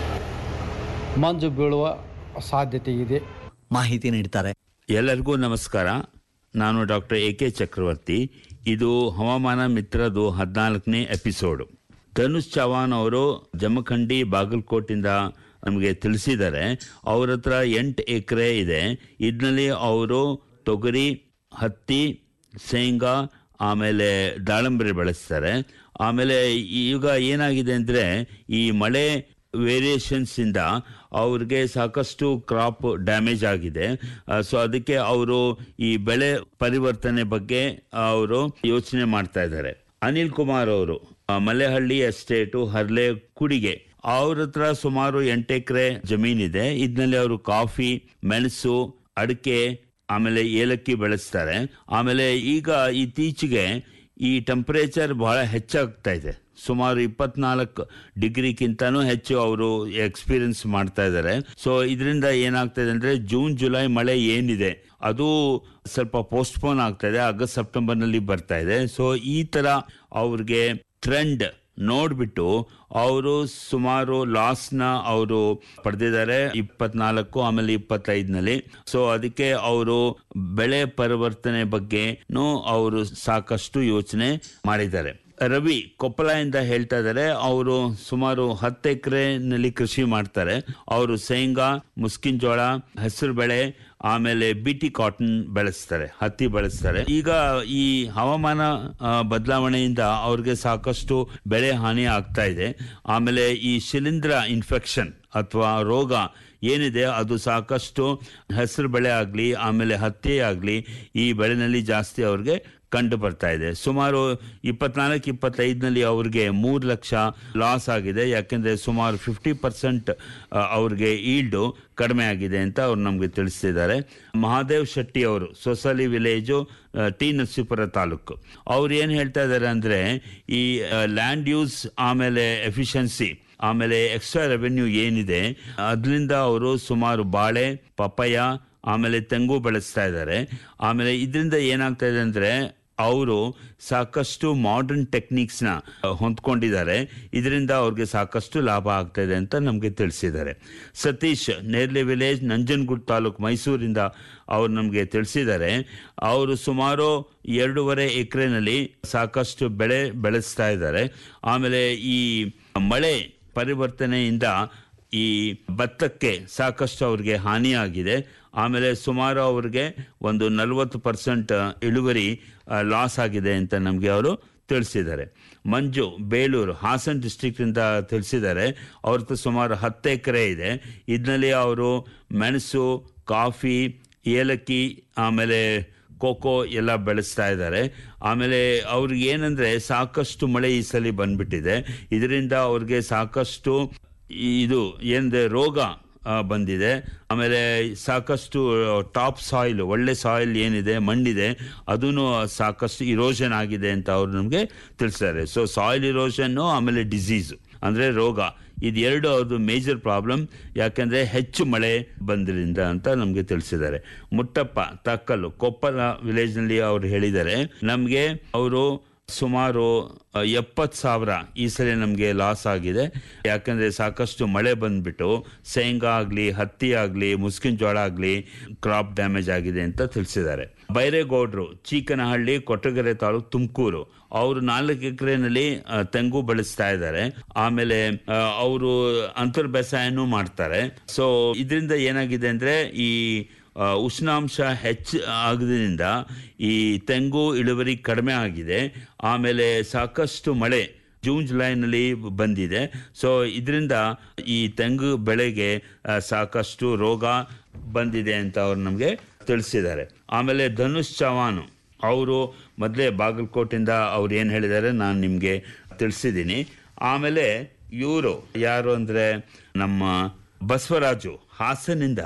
ಮಂಜು ಬೀಳುವ ಸಾಧ್ಯತೆ ಇದೆ ಮಾಹಿತಿ ನೀಡ್ತಾರೆ ಎಲ್ಲರಿಗೂ ನಮಸ್ಕಾರ ನಾನು ಡಾಕ್ಟರ್ ಎ ಕೆ ಚಕ್ರವರ್ತಿ ಇದು ಹವಾಮಾನ ಮಿತ್ರದು ಹದಿನಾಲ್ಕನೇ ಎಪಿಸೋಡು ಧನುಷ್ ಚವಾನ್ ಅವರು ಜಮಖಂಡಿ ಬಾಗಲಕೋಟಿಂದ ನಮಗೆ ತಿಳಿಸಿದ್ದಾರೆ ಅವ್ರ ಹತ್ರ ಎಂಟು ಎಕರೆ ಇದೆ ಇದರಲ್ಲಿ ಅವರು ತೊಗರಿ ಹತ್ತಿ ಶೇಂಗಾ ಆಮೇಲೆ ದಾಳಂಬರಿ ಬೆಳೆಸ್ತಾರೆ ಆಮೇಲೆ ಈಗ ಏನಾಗಿದೆ ಅಂದರೆ ಈ ಮಳೆ ವೇರಿಯೇಷನ್ಸ್ ಇಂದ ಅವ್ರಿಗೆ ಸಾಕಷ್ಟು ಕ್ರಾಪ್ ಡ್ಯಾಮೇಜ್ ಆಗಿದೆ ಸೊ ಅದಕ್ಕೆ ಅವರು ಈ ಬೆಳೆ ಪರಿವರ್ತನೆ ಬಗ್ಗೆ ಅವರು ಯೋಚನೆ ಮಾಡ್ತಾ ಇದ್ದಾರೆ ಅನಿಲ್ ಕುಮಾರ್ ಅವರು ಆ, ಮಲೆಹಳ್ಳಿ ಎಸ್ಟೇಟು ಹರ್ಲೆ ಕುಡಿಗೆ ಅವ್ರ ಹತ್ರ ಸುಮಾರು ಎಂಟು ಎಕರೆ ಜಮೀನಿದೆ ಇದರಲ್ಲಿ ಅವರು ಕಾಫಿ ಮೆಣಸು ಅಡಿಕೆ ಆಮೇಲೆ ಏಲಕ್ಕಿ ಬೆಳೆಸ್ತಾರೆ ಆಮೇಲೆ ಈಗ ಇತ್ತೀಚೆಗೆ ಈ ಟೆಂಪರೇಚರ್ ಬಹಳ ಹೆಚ್ಚಾಗ್ತಾ ಇದೆ ಸುಮಾರು ಇಪ್ಪತ್ನಾಲ್ಕು ಡಿಗ್ರಿಗಿಂತನೂ ಹೆಚ್ಚು ಅವರು ಎಕ್ಸ್ಪೀರಿಯನ್ಸ್ ಮಾಡ್ತಾ ಇದ್ದಾರೆ ಸೊ ಇದರಿಂದ ಏನಾಗ್ತಾ ಇದೆ ಅಂದ್ರೆ ಜೂನ್ ಜುಲೈ ಮಳೆ ಏನಿದೆ ಅದು ಸ್ವಲ್ಪ ಪೋಸ್ಟ್ಪೋನ್ ಆಗ್ತಾ ಇದೆ ಆಗಸ್ಟ್ ಸೆಪ್ಟೆಂಬರ್ನಲ್ಲಿ ಬರ್ತಾ ಇದೆ ಸೊ ಈ ತರ ಅವ್ರಿಗೆ ಟ್ರೆಂಡ್ ನೋಡ್ಬಿಟ್ಟು ಅವರು ಸುಮಾರು ಲಾಸ್ನ ಅವರು ಪಡೆದಿದ್ದಾರೆ ಇಪ್ಪತ್ನಾಲ್ಕು ಆಮೇಲೆ ಇಪ್ಪತ್ತೈದನಲ್ಲಿ ಸೊ ಅದಕ್ಕೆ ಅವರು ಬೆಳೆ ಪರಿವರ್ತನೆ ಬಗ್ಗೆನೂ ಅವರು ಸಾಕಷ್ಟು ಯೋಚನೆ ಮಾಡಿದ್ದಾರೆ ರವಿ ಕೊಪ್ಪಳದಿಂದ ಹೇಳ್ತಾ ಇದ್ದಾರೆ ಅವರು ಸುಮಾರು ಹತ್ತು ಎಕರೆನಲ್ಲಿ ಕೃಷಿ ಮಾಡ್ತಾರೆ ಅವರು ಶೇಂಗಾ ಮುಸ್ಕಿನ್ ಜೋಳ ಹೆಸರು ಬೆಳೆ ಆಮೇಲೆ ಬಿಟಿ ಕಾಟನ್ ಬೆಳೆಸ್ತಾರೆ ಹತ್ತಿ ಬೆಳೆಸ್ತಾರೆ ಈಗ ಈ ಹವಾಮಾನ ಆ, ಬದಲಾವಣೆಯಿಂದ ಅವ್ರಿಗೆ ಸಾಕಷ್ಟು ಬೆಳೆ ಹಾನಿ ಆಗ್ತಾ ಇದೆ ಆಮೇಲೆ ಈ ಶಿಲೀಂಧ್ರ ಇನ್ಫೆಕ್ಷನ್ ಅಥವಾ ರೋಗ ಏನಿದೆ ಅದು ಸಾಕಷ್ಟು ಹೆಸರು ಬೆಳೆ ಆಗಲಿ ಆಮೇಲೆ ಹತ್ತಿ ಆಗಲಿ ಈ ಬೆಳೆನಲ್ಲಿ ಜಾಸ್ತಿ ಅವ್ರಿಗೆ ಕಂಡು ಬರ್ತಾ ಇದೆ ಸುಮಾರು ಇಪ್ಪತ್ನಾಲ್ಕು ಇಪ್ಪತ್ತೈದನಲ್ಲಿ ಅವ್ರಿಗೆ ಮೂರು ಲಕ್ಷ ಲಾಸ್ ಆಗಿದೆ ಯಾಕೆಂದರೆ ಸುಮಾರು ಫಿಫ್ಟಿ ಪರ್ಸೆಂಟ್ ಅವ್ರಿಗೆ ಈಲ್ಡು ಕಡಿಮೆ ಆಗಿದೆ ಅಂತ ಅವ್ರು ನಮಗೆ ತಿಳಿಸ್ತಿದ್ದಾರೆ ಮಹಾದೇವ್ ಶೆಟ್ಟಿ ಅವರು ಸೊಸಲಿ ವಿಲೇಜು ಆ, ಟಿ ನರಸೀಪುರ ತಾಲೂಕು ಅವ್ರು ಏನು ಹೇಳ್ತಾ ಇದ್ದಾರೆ ಅಂದರೆ ಈ ಲ್ಯಾಂಡ್ ಯೂಸ್ ಆಮೇಲೆ ಎಫಿಷಿಯನ್ಸಿ ಆಮೇಲೆ ಎಕ್ಸ್ಟ್ರಾ ರೆವೆನ್ಯೂ ಏನಿದೆ ಅದರಿಂದ ಅವರು ಸುಮಾರು ಬಾಳೆ ಪಪ್ಪಾಯ ಆಮೇಲೆ ತೆಂಗು ಬೆಳೆಸ್ತಾ ಇದ್ದಾರೆ ಆಮೇಲೆ ಇದರಿಂದ ಏನಾಗ್ತಾ ಇದೆ ಅಂದರೆ ಅವರು ಸಾಕಷ್ಟು ಮಾಡರ್ನ್ ಟೆಕ್ನಿಕ್ಸ್ನ ಹೊಂದ್ಕೊಂಡಿದ್ದಾರೆ ಇದರಿಂದ ಅವ್ರಿಗೆ ಸಾಕಷ್ಟು ಲಾಭ ಆಗ್ತಾ ಇದೆ ಅಂತ ನಮಗೆ ತಿಳಿಸಿದ್ದಾರೆ ಸತೀಶ್ ನೇರ್ಲೆ ವಿಲೇಜ್ ನಂಜನಗೂಡು ತಾಲೂಕು ಮೈಸೂರಿಂದ ಅವ್ರು ನಮಗೆ ತಿಳಿಸಿದ್ದಾರೆ ಅವರು ಸುಮಾರು ಎರಡೂವರೆ ಎಕರೆನಲ್ಲಿ ಸಾಕಷ್ಟು ಬೆಳೆ ಬೆಳೆಸ್ತಾ ಇದ್ದಾರೆ ಆಮೇಲೆ ಈ ಮಳೆ ಪರಿವರ್ತನೆಯಿಂದ ಈ ಭತ್ತಕ್ಕೆ ಸಾಕಷ್ಟು ಅವ್ರಿಗೆ ಹಾನಿಯಾಗಿದೆ ಆಮೇಲೆ ಸುಮಾರು ಅವ್ರಿಗೆ ಒಂದು ನಲವತ್ತು ಪರ್ಸೆಂಟ್ ಇಳುವರಿ ಲಾಸ್ ಆಗಿದೆ ಅಂತ ನಮಗೆ ಅವರು ತಿಳಿಸಿದ್ದಾರೆ ಮಂಜು ಬೇಲೂರು ಹಾಸನ್ ಡಿಸ್ಟ್ರಿಕ್ಟಿಂದ ತಿಳಿಸಿದ್ದಾರೆ ಅವ್ರದ್ದು ಸುಮಾರು ಹತ್ತು ಎಕರೆ ಇದೆ ಇದರಲ್ಲಿ ಅವರು ಮೆಣಸು ಕಾಫಿ ಏಲಕ್ಕಿ ಆಮೇಲೆ ಕೋಕೋ ಎಲ್ಲ ಬೆಳೆಸ್ತಾ ಇದ್ದಾರೆ ಆಮೇಲೆ ಅವ್ರಿಗೆ ಏನಂದ್ರೆ ಸಾಕಷ್ಟು ಮಳೆ ಈ ಸಲ ಬಂದ್ಬಿಟ್ಟಿದೆ ಇದರಿಂದ ಅವ್ರಿಗೆ ಸಾಕಷ್ಟು ಇದು ಏನಿದೆ ರೋಗ ಆ, ಬಂದಿದೆ ಆಮೇಲೆ ಸಾಕಷ್ಟು ಟಾಪ್ ಸಾಯಿಲ್ ಒಳ್ಳೆ ಸಾಯಿಲ್ ಏನಿದೆ ಮಣ್ಣಿದೆ ಅದೂ ಸಾಕಷ್ಟು ಇರೋಷನ್ ಆಗಿದೆ ಅಂತ ಅವ್ರು ನಮಗೆ ತಿಳಿಸ್ತಾರೆ ಸೊ ಸಾಯಿಲ್ ಇರೋಷನ್ನು ಆಮೇಲೆ ಡಿಸೀಸು ಅಂದರೆ ರೋಗ ಇದು ಎರಡು ಅವ್ರದ್ದು ಮೇಜರ್ ಪ್ರಾಬ್ಲಮ್ ಯಾಕೆಂದರೆ ಹೆಚ್ಚು ಮಳೆ ಬಂದ್ರಿಂದ ಅಂತ ನಮಗೆ ತಿಳಿಸಿದ್ದಾರೆ ಮುಟ್ಟಪ್ಪ ತಕ್ಕಲು ಕೊಪ್ಪಳ ವಿಲೇಜ್ನಲ್ಲಿ ಅವ್ರು ಹೇಳಿದ್ದಾರೆ ನಮಗೆ ಅವರು ಸುಮಾರು ಎಪ್ಪತ್ತು ಸಾವಿರ ಈ ಸಲ ನಮಗೆ ಲಾಸ್ ಆಗಿದೆ ಯಾಕಂದರೆ ಸಾಕಷ್ಟು ಮಳೆ ಬಂದ್ಬಿಟ್ಟು ಶೇಂಗಾ ಆಗಲಿ ಹತ್ತಿ ಆಗಲಿ ಮುಸ್ಕಿನ ಜೋಳ ಆಗಲಿ ಕ್ರಾಪ್ ಡ್ಯಾಮೇಜ್ ಆಗಿದೆ ಅಂತ ತಿಳಿಸಿದ್ದಾರೆ ಬೈರೇಗೌಡರು ಚೀಕನಹಳ್ಳಿ ಕೊಟ್ಟಗೆರೆ ತಾಲೂಕು ತುಮಕೂರು ಅವರು ನಾಲ್ಕು ಎಕರೆನಲ್ಲಿ ತೆಂಗು ಬೆಳೆಸ್ತಾ ಇದ್ದಾರೆ ಆಮೇಲೆ ಅವರು ಅಂತರ್ ಬೇಸಾಯನೂ ಮಾಡ್ತಾರೆ ಸೊ ಇದರಿಂದ ಏನಾಗಿದೆ ಅಂದರೆ ಈ ಆ, ಉಷ್ಣಾಂಶ ಹೆಚ್ಚು ಆಗದ್ರಿಂದ ಈ ತೆಂಗು ಇಳುವರಿ ಕಡಿಮೆ ಆಗಿದೆ ಆಮೇಲೆ ಸಾಕಷ್ಟು ಮಳೆ ಜೂನ್ ಜುಲೈನಲ್ಲಿ ಬಂದಿದೆ ಸೊ ಇದರಿಂದ ಈ ತೆಂಗು ಬೆಳೆಗೆ ಆ, ಸಾಕಷ್ಟು ರೋಗ ಬಂದಿದೆ ಅಂತ ಅವ್ರು ನಮಗೆ ತಿಳಿಸಿದ್ದಾರೆ ಆಮೇಲೆ ಧನುಷ್ ಚವಾನು ಅವರು ಮೊದಲೇ ಬಾಗಲಕೋಟಿಂದ ಅವ್ರು ಏನು ಹೇಳಿದ್ದಾರೆ ನಾನು ನಿಮಗೆ ತಿಳಿಸಿದ್ದೀನಿ ಆಮೇಲೆ ಇವರು ಯಾರು ಅಂದರೆ ನಮ್ಮ ಬಸವರಾಜು ಹಾಸನಿಂದ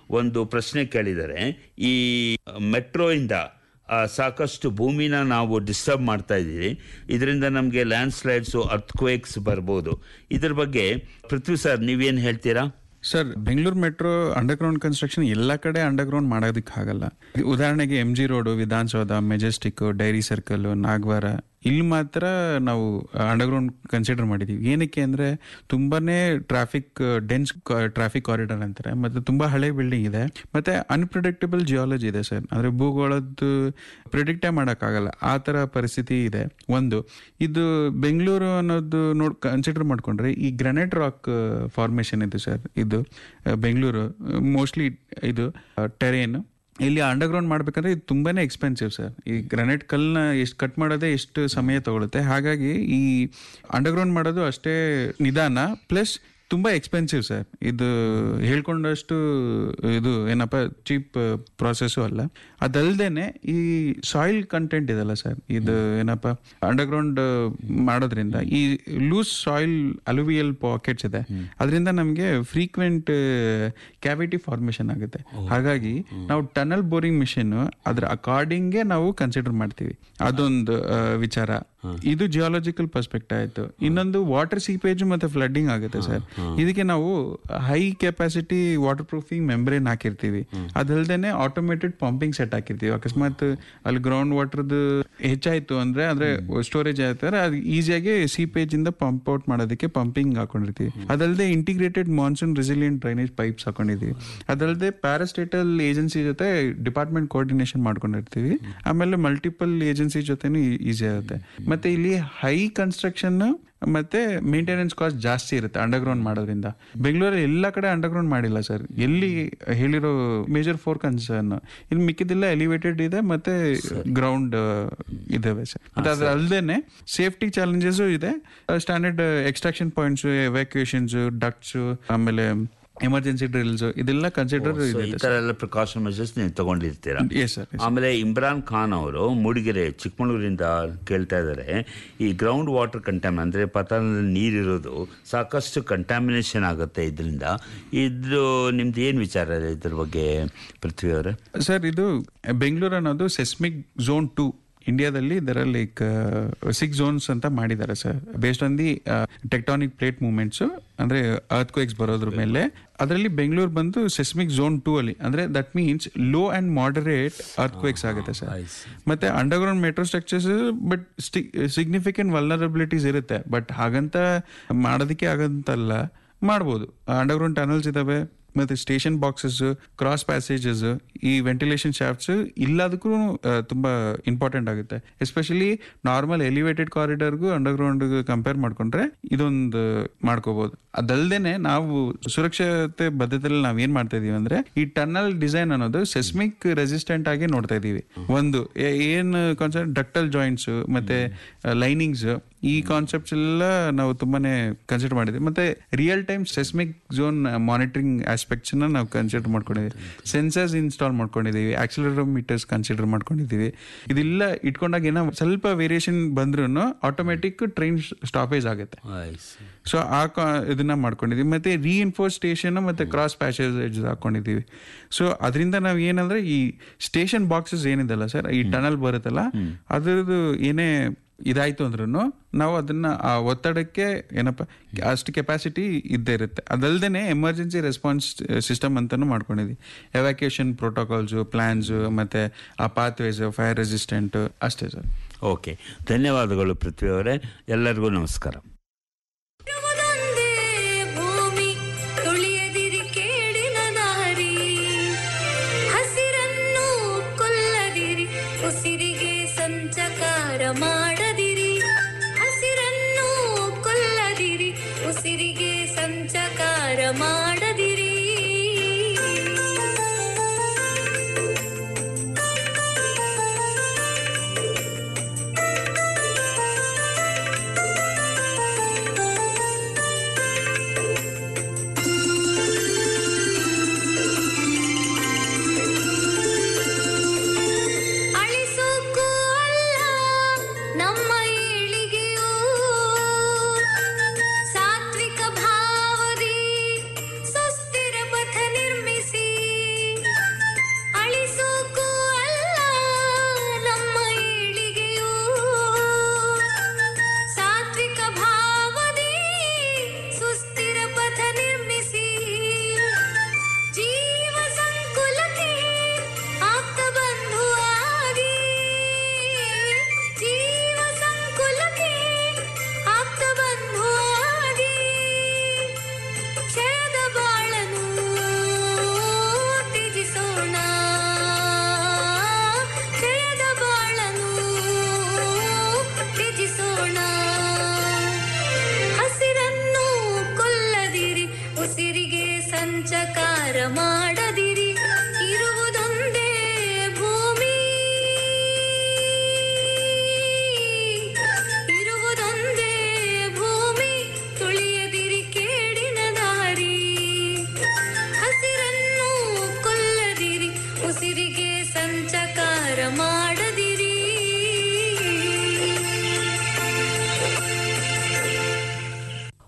ಒಂದು ಪ್ರಶ್ನೆ ಕೇಳಿದರೆ ಈ ಮೆಟ್ರೋ ಇಂದ ಆ, ಸಾಕಷ್ಟು ಭೂಮಿನ ನಾವು ಡಿಸ್ಟರ್ಬ್ ಮಾಡ್ತಾ ಇದ್ದೀವಿ ಇದರಿಂದ ನಮಗೆ ಲ್ಯಾಂಡ್ ಸ್ಲೈಡ್ಸು ಅರ್ಥಕ್ವೇಕ್ಸ್ ಬರ್ಬೋದು ಇದ್ರ ಬಗ್ಗೆ ಪೃಥ್ವಿ ಸರ್ ನೀವೇನು ಹೇಳ್ತೀರಾ sir Bengaluru metro underground construction ಎಲ್ಲ ಕಡೆ ಅಂಡರ್ಗ್ರೌಂಡ್ ಮಾಡೋದಕ್ಕೆ ಆಗಲ್ಲ ಉದಾಹರಣೆಗೆ M G road Vidhana Soudha Majestic Dairy Circle Nagawara ಇಲ್ಲಿ ಮಾತ್ರ ನಾವು ಅಂಡರ್ಗ್ರೌಂಡ್ ಕನ್ಸಿಡರ್ ಮಾಡಿದೀವಿ ಏನಕ್ಕೆ ಅಂದ್ರೆ ತುಂಬಾನೇ ಟ್ರಾಫಿಕ್ ಡೆನ್ಸ್ ಟ್ರಾಫಿಕ್ ಕಾರಿಡಾರ್ ಅಂತಾರೆ ಮತ್ತೆ ತುಂಬಾ ಹಳೆ ಬಿಲ್ಡಿಂಗ್ ಇದೆ ಮತ್ತೆ ಅನ್ಪ್ರಿಡಿಕ್ಟಬಲ್ ಜಿಯಾಲಜಿ ಇದೆ ಸರ್ ಅಂದ್ರೆ ಭೂಗೋಳದ್ದು ಪ್ರಿಡಿಕ್ಟೇ ಮಾಡೋಕ್ಕಾಗಲ್ಲ ಆ ಥರ ಪರಿಸ್ಥಿತಿ ಇದೆ ಒಂದು ಇದು ಬೆಂಗಳೂರು ಅನ್ನೋದು ನೋಡ್ ಕನ್ಸಿಡರ್ ಮಾಡ್ಕೊಂಡ್ರೆ ಈ ಗ್ರಾನೈಟ್ ರಾಕ್ ಫಾರ್ಮೇಶನ್ ಇದೆ ಸರ್ ಇದು ಆ, ಬೆಂಗಳೂರು ಮೋಸ್ಟ್ಲಿ ಇದು ಟೆರೇನ್ ಇಲ್ಲಿ ಅಂಡರ್ಗ್ರೌಂಡ್ ಮಾಡ್ಬೇಕಂದ್ರೆ ಇದು ತುಂಬಾನೇ ಎಕ್ಸ್ಪೆನ್ಸಿವ್ ಸರ್ ಈ ಗ್ರಾನೈಟ್ ಕಲ್ನ ಎಷ್ಟು ಕಟ್ ಮಾಡೋದೇ ಎಷ್ಟು ಸಮಯ ತಗೊಳುತ್ತೆ ಹಾಗಾಗಿ ಈ ಅಂಡರ್ಗ್ರೌಂಡ್ ಮಾಡೋದು ಅಷ್ಟೇ ನಿಧಾನ ಪ್ಲಸ್ ತುಂಬಾ ಎಕ್ಸ್ಪೆನ್ಸಿವ್ ಸರ್ ಇದು ಹೇಳ್ಕೊಂಡಷ್ಟು ಇದು ಏನಪ್ಪ ಚೀಪ್ ಪ್ರಾಸೆಸ್ಸು ಅಲ್ಲ ಅದಲ್ದೇನೆ ಈ ಸಾಯಿಲ್ ಕಂಟೆಂಟ್ ಇದೆಲ್ಲ ಸರ್ ಇದು ಏನಪ್ಪ ಅಂಡರ್ಗ್ರೌಂಡ್ ಮಾಡೋದ್ರಿಂದ ಈ ಲೂಸ್ ಸಾಯಿಲ್ ಅಲುವಿಯಲ್ ಪಾಕೆಟ್ಸ್ ಇದೆ ಅದರಿಂದ ನಮಗೆ ಫ್ರೀಕ್ವೆಂಟ್ ಕ್ಯಾವಿಟಿ ಫಾರ್ಮೇಶನ್ ಆಗುತ್ತೆ ಹಾಗಾಗಿ ನಾವು ಟನಲ್ ಬೋರಿಂಗ್ ಮಿಷಿನ್ ಅದ್ರ ಅಕಾರ್ಡಿಂಗ್ಗೆ ನಾವು ಕನ್ಸಿಡರ್ ಮಾಡ್ತೀವಿ ಅದೊಂದು ಆ, ವಿಚಾರ ಇದು ಜಿಯಾಲಜಿಕಲ್ ಪರ್ಸ್ಪೆಕ್ಟ್ ಆಯ್ತು ಇನ್ನೊಂದು ವಾಟರ್ ಸೀಪೇಜ್ ಮತ್ತೆ ಫ್ಲಡ್ಡಿಂಗ್ ಆಗುತ್ತೆ ಸರ್ ಇದಕ್ಕೆ ನಾವು high capacity water proofing membrane ಹಾಕಿರ್ತೀವಿ ಅದಲ್ದೇನೆ ಆಟೋಮೇಟೆಡ್ ಪಂಪಿಂಗ್ ಸೆಟ್ ಹಾಕಿರ್ತೀವಿ ಅಕಸ್ಮಾತ್ ಅಲ್ಲಿ ಗ್ರೌಂಡ್ ವಾಟರ್ದು ಹೆಚ್ಚಾಯ್ತು ಅಂದ್ರೆ ಅಂದ್ರೆ ಸ್ಟೋರೇಜ್ ಆಯ್ತಾರೆ ಅದು ಈಸಿಯಾಗಿ ಸೀಪೇಜ್ ಇಂದ ಪಂಪ್ ಔಟ್ ಮಾಡೋದಕ್ಕೆ ಪಂಪಿಂಗ್ ಹಾಕೊಂಡಿರ್ತೀವಿ ಅದಲ್ಲದೆ integrated monsoon resilient drainage pipes ಹಾಕೊಂಡಿದೀವಿ ಅದಲ್ಲದೆ ಪ್ಯಾರಾಸ್ಟೇಟಲ್ ಏಜೆನ್ಸಿ ಜೊತೆ ಡಿಪಾರ್ಟ್ಮೆಂಟ್ ಕೋಆರ್ಡಿನೇಷನ್ ಮಾಡ್ಕೊಂಡಿರ್ತೀವಿ ಆಮೇಲೆ ಮಲ್ಟಿಪಲ್ ಏಜೆನ್ಸಿ ಜೊತೆನೂ ಈಸಿ ಆಗುತ್ತೆ ಮತ್ತೆ ಇಲ್ಲಿ ಹೈ ಕನ್ಸ್ಟ್ರಕ್ಷನ್ ಮತ್ತೆ ಮೇಂಟೆನೆನ್ಸ್ ಕಾಸ್ಟ್ ಜಾಸ್ತಿ ಇರುತ್ತೆ ಅಂಡರ್ಗ್ರೌಂಡ್ ಮಾಡೋದ್ರಿಂದ ಬೆಂಗಳೂರಲ್ಲಿ ಎಲ್ಲ ಕಡೆ ಅಂಡರ್ಗ್ರೌಂಡ್ ಮಾಡಿಲ್ಲ ಸರ್ ಎಲ್ಲಿ ಹೇಳಿರೋ ಮೇಜರ್ ಫೋರ್ ಕನ್ಸರ್ನ್ ಇಲ್ಲಿ ಮಿಕ್ಕಿದೆಲ್ಲ ಎಲಿವೇಟೆಡ್ ಇದೆ ಮತ್ತೆ ಗ್ರೌಂಡ್ ಇದಾವೆ ಸರ್ ಮತ್ತೆ ಅದ್ರ ಅಲ್ದೇನೆ ಸೇಫ್ಟಿ ಚಾಲೆಂಜಸ್ ಇದೆ standard extraction points evacuations ducts ಆಮೇಲೆ ಎಮರ್ಜೆನ್ಸಿ ಡ್ರಿಲ್ಸ್ ಇದೆಲ್ಲ ಕನ್ಸಿಡರ್ So, ಈ ಇದೆ ತರ ಎಲ್ಲ ಪ್ರಿಕಾಷನ್ ಮೆಜರ್ಸ್ ನೀವು ತಗೊಂಡಿರ್ತೀರಾ ಎಸ್ ಸರ್ ಆಮೇಲೆ ಇಮ್ರಾನ್ ಖಾನ್ ಅವರು ಮೂಡಿಗೆರೆ ಚಿಕ್ಕಮಗಳೂರಿಂದ ಕೇಳ್ತಾ ಇದ್ದಾರೆ ಈ ಗ್ರೌಂಡ್ ವಾಟರ್ ಕಂಟ್ಯಾಮ್ ಅಂದ್ರೆ ಪತನದಲ್ಲಿ ನೀರಿರೋದು ಸಾಕಷ್ಟು ಕಂಟ್ಯಾಮಿನೇಷನ್ ಆಗುತ್ತೆ ಇದರಿಂದ ಇದು ನಿಮ್ದು ಏನು ವಿಚಾರ ಇದೆ ಇದ್ರ ಬಗ್ಗೆ ಪೃಥ್ವಿ ಅವರೇ ಸರ್ ಇದು ಬೆಂಗಳೂರು ಅನ್ನೋದು ಸೆಸ್ಮಿಕ್ ಝೋನ್ ಟೂ ಇಂಡಿಯಾದಲ್ಲಿ ಇದರ ಲೈಕ್ ಸಿಕ್ಸ್ ಝೋನ್ಸ್ ಅಂತ ಮಾಡಿದ್ದಾರೆ sir based on the tectonic plate movements ಅಂದ್ರೆ ಅರ್ತ್ ಕ್ವೇಕ್ಸ್ ಬರೋದ್ರ ಮೇಲೆ ಅದರಲ್ಲಿ ಬೆಂಗಳೂರು ಬಂದು ಸೆಸ್ಮಿಕ್ ಝೋನ್ ಟೂ ಅಲ್ಲಿ ಅಂದ್ರೆ that means low and moderate earthquakes ಆಗುತ್ತೆ ಸರ್ ಮತ್ತೆ underground metro structures but significant vulnerabilities ಇರುತ್ತೆ ಬಟ್ ಹಾಗಂತ ಮಾಡೋದಕ್ಕೆ ಆಗಂತಲ್ಲ ಮಾಡ್ಬೋದು ಅಂಡರ್ಗ್ರೌಂಡ್ ಟನಲ್ಸ್ ಇದಾವೆ ಮತ್ತೆ ಸ್ಟೇಷನ್ ಬಾಕ್ಸಸ್ ಕ್ರಾಸ್ ಪ್ಯಾಸೇಜಸ್ ಈ ವೆಂಟಿಲೇಷನ್ ಶಾಫ್ಟ್ಸ್ ಇಲ್ಲದಕ್ಕೂ ತುಂಬಾ ಇಂಪಾರ್ಟೆಂಟ್ ಆಗುತ್ತೆ ಎಸ್ಪೆಷಲಿ ನಾರ್ಮಲ್ ಎಲಿವೇಟೆಡ್ ಕಾರಿಡಾರ್ಗೂ ಅಂಡರ್ಗ್ರೌಂಡ್ ಕಂಪೇರ್ ಮಾಡ್ಕೊಂಡ್ರೆ ಇದೊಂದು ಮಾಡ್ಕೋಬಹುದು ಅದಲ್ದೇನೆ ನಾವು ಸುರಕ್ಷತೆ ಬದ್ಧತೆಯಲ್ಲಿ ನಾವ್ ಏನ್ ಮಾಡ್ತಾ ಇದೀವಿ ಅಂದ್ರೆ ಈ ಟನಲ್ ಡಿಸೈನ್ ಅನ್ನೋದು ಸೆಸ್ಮಿಕ್ ರೆಸಿಸ್ಟೆಂಟ್ ಆಗಿ ನೋಡ್ತಾ ಇದೀವಿ ಒಂದು ಏ- ಏನ್ ಕಾನ್ಸೆಪ್ಟ್ ಡಕ್ಟಲ್ ಜಾಯಿಂಟ್ಸ್ ಮತ್ತೆ ಲೈನಿಂಗ್ಸ್ ಈ ಕಾನ್ಸೆಪ್ಟ್ಸ್ ಎಲ್ಲ ನಾವು ತುಂಬಾನೇ ಕನ್ಸಿಡರ್ ಮಾಡಿದ್ವಿ ಮತ್ತೆ real time seismic zone monitoring aspects ನಾವು ಕನ್ಸಿಡರ್ ಮಾಡ್ಕೊಂಡಿದ್ದೀವಿ ಸೆನ್ಸರ್ಸ್ ಇನ್ಸ್ಟಾಲ್ ಮಾಡ್ಕೊಂಡಿದ್ದೀವಿ ಆಕ್ಸಿಲರೋಮೀಟರ್ಸ್ ಕನ್ಸಿಡರ್ ಮಾಡ್ಕೊಂಡಿದ್ದೀವಿ ಇದೆಲ್ಲ ಇಟ್ಕೊಂಡಾಗ ಏನೋ ಸ್ವಲ್ಪ ವೇರಿಯೇಷನ್ ಬಂದ್ರೂ ಆಟೋಮೆಟಿಕ್ ಟ್ರೈನ್ ಸ್ಟಾಪೇಜ್ ಆಗುತ್ತೆ ಸೊ ಆ ಕಾ- ಇದನ್ನ ಮಾಡ್ಕೊಂಡಿದೀವಿ ಮತ್ತೆ ರೀಇನ್ಫೋರ್ಸ್ ಸ್ಟೇಷನ್ ಮತ್ತೆ ಕ್ರಾಸ್ ಪ್ಯಾಸೇಜ್ ಹಾಕೊಂಡಿದೀವಿ ಸೊ ಅದರಿಂದ ನಾವು ಏನಂದ್ರೆ ಈ ಸ್ಟೇಷನ್ ಬಾಕ್ಸಸ್ ಏನಿದೆಲ್ಲ ಸರ್ ಈ ಟನಲ್ ಬರುತ್ತಲ್ಲ ಅದ್ರದ್ದು ಏನೇ ಇದಾಯ್ತು ಅಂದ್ರೂ ನಾವು ಅದನ್ನ ಆ ಒತ್ತಡಕ್ಕೆ ಏನಪ್ಪ ಅಷ್ಟು ಕೆಪಾಸಿಟಿ ಇದ್ದೇ ಇರುತ್ತೆ ಅದಲ್ದೇನೆ ಎಮರ್ಜೆನ್ಸಿ ರೆಸ್ಪಾನ್ಸ್ ಸಿಸ್ಟಮ್ ಅಂತಾನು ಮಾಡ್ಕೊಂಡಿದ್ವಿ ಎವ್ಯಾಕ್ಯೂಯೇಷನ್ ಪ್ರೋಟೋಕಾಲ್ಸ್ ಪ್ಲಾನ್ಸ್ ಮತ್ತೆ ಆ ಪಾತ್ವೇಸ್ ಫೈರ್ ರೆಸಿಸ್ಟೆಂಟ್ ಅಷ್ಟೇ ಸರ್ ಓಕೆ ಧನ್ಯವಾದಗಳು ಪೃಥ್ವಿ ಅವರೇ ಎಲ್ಲರಿಗೂ ನಮಸ್ಕಾರ ಇರುವುದೊಂದೇ ಭೂಮಿ ತುಳಿಯದಿರಿ ಕೇಡಿನ ದಾರಿ ಹಸಿರನ್ನು ಕೊಲ್ಲದಿರಿ ಉಸಿರಿಗೆ ಸಂಚಕಾರ ಮಾಡದಿರಿ ಹಸಿರನ್ನು ಕೊಲ್ಲದಿರಿ ಉಸಿರಿಗೆ ಸಂಚಕಾರ ಮಾಡದಿರಿ ಅಳಿಸೋಕ್ಕೂ ಅಲ್ಲ ನಮ್ಮ ಏಳಿಗೆಯು ಸಾತ್ವಿಕ ಭಾವದಿ ಸೋ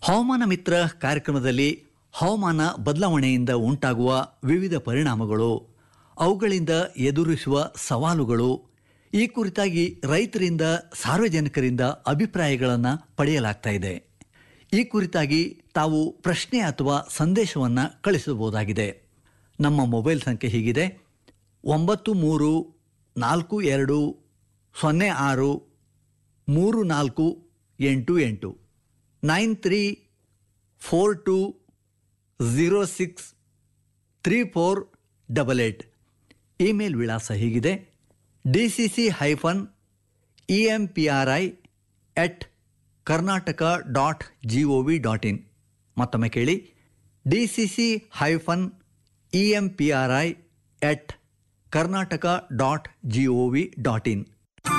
ಹವಾಮಾನ ಮಿತ್ರ ಕಾರ್ಯಕ್ರಮದಲ್ಲಿ ಹವಾಮಾನ ಬದಲಾವಣೆಯಿಂದ ಉಂಟಾಗುವ ವಿವಿಧ ಪರಿಣಾಮಗಳು ಅವುಗಳಿಂದ ಎದುರಿಸುವ ಸವಾಲುಗಳು ಈ ಕುರಿತಾಗಿ ರೈತರಿಂದ ಸಾರ್ವಜನಿಕರಿಂದ ಅಭಿಪ್ರಾಯಗಳನ್ನು ಪಡೆಯಲಾಗ್ತಾ ಇದೆ ಈ ಕುರಿತಾಗಿ ತಾವು ಪ್ರಶ್ನೆ ಅಥವಾ ಸಂದೇಶವನ್ನು ಕಳಿಸಬಹುದಾಗಿದೆ ನಮ್ಮ ಮೊಬೈಲ್ ಸಂಖ್ಯೆ ಹೀಗಿದೆ ಒಂಬತ್ತು ಮೂರು ನಾಲ್ಕು ಎರಡು ಸೊನ್ನೆ ಆರು ಮೂರು ನಾಲ್ಕು ಎಂಟು ಎಂಟು nine three four two zero six three four double eight email ವಿಳಾಸ ಹೀಗಿದೆ D C C hyphen E M P R I at Karnataka dot G O V dot in ಮತ್ತೊಮ್ಮೆ ಕೇಳಿ D C C hyphen E M P R I at Karnataka dot G O V dot in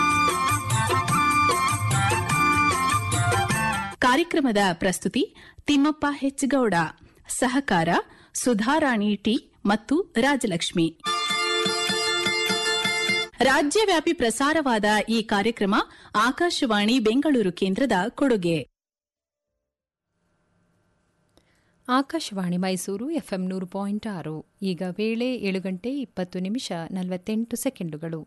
ಕಾರ್ಯಕ್ರಮದ ಪ್ರಸ್ತುತಿ ತಿಮ್ಮಪ್ಪ ಹೆಚ್ಗೌಡ ಸಹಕಾರ ಸುಧಾರಾಣಿ ಟಿ ಮತ್ತು ರಾಜಲಕ್ಷ್ಮಿ ರಾಜ್ಯವ್ಯಾಪಿ ಪ್ರಸಾರವಾದ ಈ ಕಾರ್ಯಕ್ರಮ ಆಕಾಶವಾಣಿ ಬೆಂಗಳೂರು ಕೇಂದ್ರದ ಕೊಡುಗೆ ಆಕಾಶವಾಣಿ ಮೈಸೂರು ಎಫ್ಎಂ ನೂರು ಪಾಯಿಂಟ್ ಆರು ಈಗ ವೇಳೆ ಏಳು ಗಂಟೆ ಇಪ್ಪತ್ತು ನಿಮಿಷ ನಲವತ್ತೆಂಟು ಸೆಕೆಂಡುಗಳು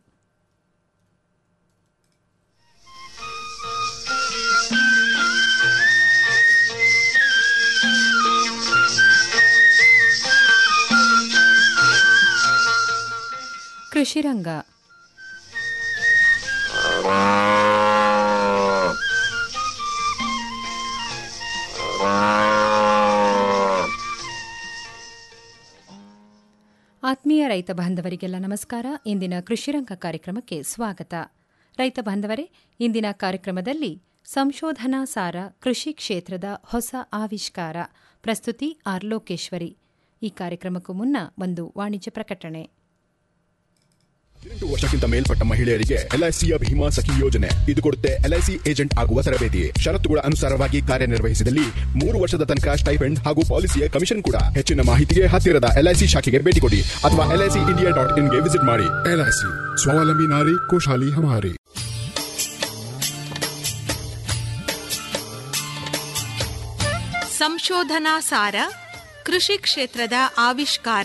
ಕೃಷಿರಂಗ ಆತ್ಮೀಯ ರೈತ ಬಾಂಧವರಿಗೆಲ್ಲ ನಮಸ್ಕಾರ ಇಂದಿನ ಕೃಷಿರಂಗ ಕಾರ್ಯಕ್ರಮಕ್ಕೆ ಸ್ವಾಗತ ರೈತ ಬಾಂಧವರೇ ಇಂದಿನ ಕಾರ್ಯಕ್ರಮದಲ್ಲಿ ಸಂಶೋಧನಾ ಸಾರ ಕೃಷಿ ಕ್ಷೇತ್ರದ ಹೊಸ ಆವಿಷ್ಕಾರ ಪ್ರಸ್ತುತಿ ಆರ್ ಲೋಕೇಶ್ವರಿ ಈ ಕಾರ್ಯಕ್ರಮಕ್ಕೂ ಮುನ್ನ ಒಂದು ವಾಣಿಜ್ಯ ಪ್ರಕಟಣೆ ಹದಿನೆಂಟು ವರ್ಷಕ್ಕಿಂತ ಮೇಲ್ಪಟ್ಟ ಮಹಿಳೆಯರಿಗೆ ಎಲ್ಐಸಿಯ ಭೀಮಾ ಸಖಿ ಯೋಜನೆ ಇದು ಕೊಡುತ್ತೆ ಎಲ್ಐಸಿ ಏಜೆಂಟ್ ಆಗುವ ತರಬೇತಿ ಷರತ್ತುಗಳ ಅನುಸಾರವಾಗಿ ಕಾರ್ಯನಿರ್ವಹಿಸಿದಲ್ಲಿ ಮೂರು ವರ್ಷದ ತನಕ ಸ್ಟೈಫೆಂಡ್ ಹಾಗೂ ಪಾಲಿಸಿಯ ಕಮಿಷನ್ ಕೂಡ ಹೆಚ್ಚಿನ ಮಾಹಿತಿಗೆ ಹತ್ತಿರದ ಎಲ್ಐಸಿ ಶಾಖೆಗೆ ಭೇಟಿ ಕೊಡಿ ಅಥವಾ ಎಲ್ಐಸಿ ಇಂಡಿಯಾ ಡಾಟ್ ಇನ್ಗೆ ವಿಸಿಟ್ ಮಾಡಿ एलआईसी स्वावलंबी नारी खुशहाली हमारी ಸಂಶೋಧನಾ ಸಾರ ಕೃಷಿ ಕ್ಷೇತ್ರದ ಆವಿಷ್ಕಾರ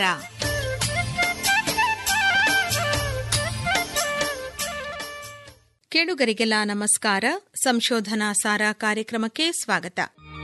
ಕೇಳುಗರಿಗೆಲ್ಲ ನಮಸ್ಕಾರ ಸಂಶೋಧನಾ ಸಾರ ಕಾರ್ಯಕ್ರಮಕ್ಕೆ ಸ್ವಾಗತ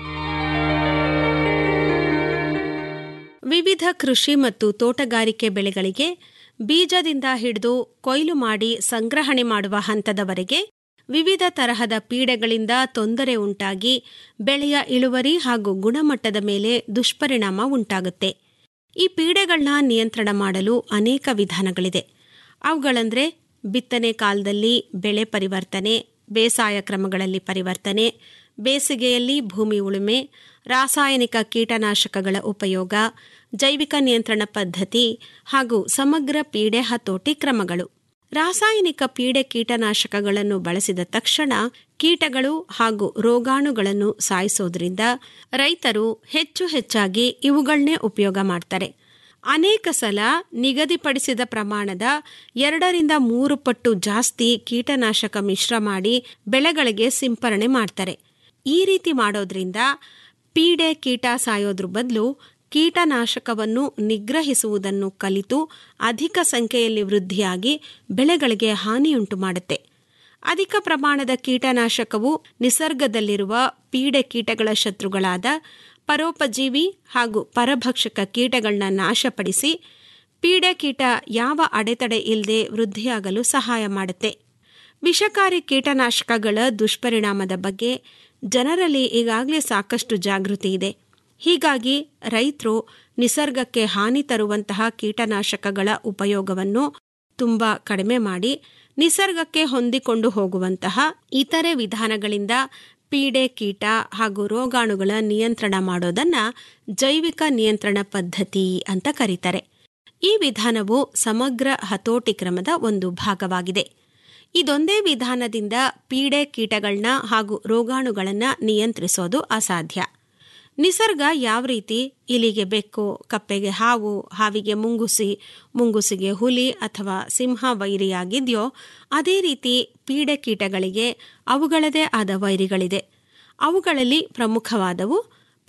ವಿವಿಧ ಕೃಷಿ ಮತ್ತು ತೋಟಗಾರಿಕೆ ಬೆಳೆಗಳಿಗೆ ಬೀಜದಿಂದ ಹಿಡಿದು ಕೊಯ್ಲು ಮಾಡಿ ಸಂಗ್ರಹಣೆ ಮಾಡುವ ಹಂತದವರೆಗೆ ವಿವಿಧ ತರಹದ ಪೀಡೆಗಳಿಂದ ತೊಂದರೆ ಉಂಟಾಗಿ ಬೆಳೆಯ ಇಳುವರಿ ಹಾಗೂ ಗುಣಮಟ್ಟದ ಮೇಲೆ ದುಷ್ಪರಿಣಾಮ ಉಂಟಾಗುತ್ತೆ ಈ ಪೀಡೆಗಳನ್ನ ನಿಯಂತ್ರಣ ಮಾಡಲು ಅನೇಕ ವಿಧಾನಗಳಿದೆ ಅವುಗಳಂದ್ರೆ ಬಿತ್ತನೆ ಕಾಲದಲ್ಲಿ ಬೆಳೆ ಪರಿವರ್ತನೆ ಬೇಸಾಯ ಕ್ರಮಗಳಲ್ಲಿ ಪರಿವರ್ತನೆ ಬೇಸಿಗೆಯಲ್ಲಿ ಭೂಮಿ ಉಳುಮೆ ರಾಸಾಯನಿಕ ಕೀಟನಾಶಕಗಳ ಉಪಯೋಗ ಜೈವಿಕ ನಿಯಂತ್ರಣ ಪದ್ಧತಿ ಹಾಗೂ ಸಮಗ್ರ ಪೀಡೆ ಹತೋಟಿ ಕ್ರಮಗಳು ರಾಸಾಯನಿಕ ಪೀಡೆ ಕೀಟನಾಶಕಗಳನ್ನು ಬಳಸಿದ ತಕ್ಷಣ ಕೀಟಗಳು ಹಾಗೂ ರೋಗಾಣುಗಳನ್ನು ಸಾಯಿಸೋದ್ರಿಂದ ರೈತರು ಹೆಚ್ಚು ಹೆಚ್ಚಾಗಿ ಇವುಗಳನ್ನೇ ಉಪಯೋಗ ಮಾಡ್ತಾರೆ ಅನೇಕ ಸಲ ನಿಗದಿಪಡಿಸಿದ ಪ್ರಮಾಣದ ಎರಡರಿಂದ ಮೂರು ಪಟ್ಟು ಜಾಸ್ತಿ ಕೀಟನಾಶಕ ಮಿಶ್ರ ಮಾಡಿ ಬೆಳೆಗಳಿಗೆ ಸಿಂಪರಣೆ ಮಾಡ್ತಾರೆ ಈ ರೀತಿ ಮಾಡೋದ್ರಿಂದ ಪೀಡೆ ಕೀಟ ಸಾಯೋದ್ರ ಬದಲು ಕೀಟನಾಶಕವನ್ನು ನಿಗ್ರಹಿಸುವುದನ್ನು ಕಲಿತು ಅಧಿಕ ಸಂಖ್ಯೆಯಲ್ಲಿ ವೃದ್ಧಿಯಾಗಿ ಬೆಳೆಗಳಿಗೆ ಹಾನಿಯುಂಟು ಮಾಡುತ್ತೆ ಅಧಿಕ ಪ್ರಮಾಣದ ಕೀಟನಾಶಕವು ನಿಸರ್ಗದಲ್ಲಿರುವ ಪೀಡೆ ಕೀಟಗಳ ಶತ್ರುಗಳಾದ ಪರೋಪಜೀವಿ ಹಾಗೂ ಪರಭಕ್ಷಕ ಕೀಟಗಳನ್ನ ನಾಶಪಡಿಸಿ ಪೀಡೆ ಕೀಟ ಯಾವ ಅಡೆತಡೆ ಇಲ್ಲದೆ ವೃದ್ಧಿಯಾಗಲು ಸಹಾಯ ಮಾಡುತ್ತೆ ವಿಷಕಾರಿ ಕೀಟನಾಶಕಗಳ ದುಷ್ಪರಿಣಾಮದ ಬಗ್ಗೆ ಜನರಲ್ಲಿ ಈಗಾಗಲೇ ಸಾಕಷ್ಟು ಜಾಗೃತಿ ಇದೆ ಹೀಗಾಗಿ ರೈತರು ನಿಸರ್ಗಕ್ಕೆ ಹಾನಿ ತರುವಂತಹ ಕೀಟನಾಶಕಗಳ ಉಪಯೋಗವನ್ನು ತುಂಬ ಕಡಿಮೆ ಮಾಡಿ ನಿಸರ್ಗಕ್ಕೆ ಹೊಂದಿಕೊಂಡು ಹೋಗುವಂತಹ ಇತರೆ ವಿಧಾನಗಳಿಂದ ಪೀಡೆ ಕೀಟ ಹಾಗೂ ರೋಗಾಣುಗಳ ನಿಯಂತ್ರಣ ಮಾಡೋದನ್ನ ಜೈವಿಕ ನಿಯಂತ್ರಣ ಪದ್ಧತಿ ಅಂತ ಕರೀತಾರೆ ಈ ವಿಧಾನವು ಸಮಗ್ರ ಹತೋಟಿ ಕ್ರಮದ ಒಂದು ಭಾಗವಾಗಿದೆ ಇದೊಂದೇ ವಿಧಾನದಿಂದ ಪೀಡೆ ಕೀಟಗಳನ್ನ ಹಾಗೂ ರೋಗಾಣುಗಳನ್ನ ನಿಯಂತ್ರಿಸೋದು ಅಸಾಧ್ಯ ನಿಸರ್ಗ ಯಾವ ರೀತಿ ಇಲಿಗೆ ಬೆಕ್ಕು ಕಪ್ಪೆಗೆ ಹಾವು ಹಾವಿಗೆ ಮುಂಗುಸಿ ಮುಂಗುಸಿಗೆ ಹುಲಿ ಅಥವಾ ಸಿಂಹ ವೈರಿಯಾಗಿದೆಯೋ ಅದೇ ರೀತಿ ಪೀಡೆ ಕೀಟಗಳಿಗೆ ಅವುಗಳದೇ ಆದ ವೈರಿಗಳಿದೆ ಅವುಗಳಲ್ಲಿ ಪ್ರಮುಖವಾದವು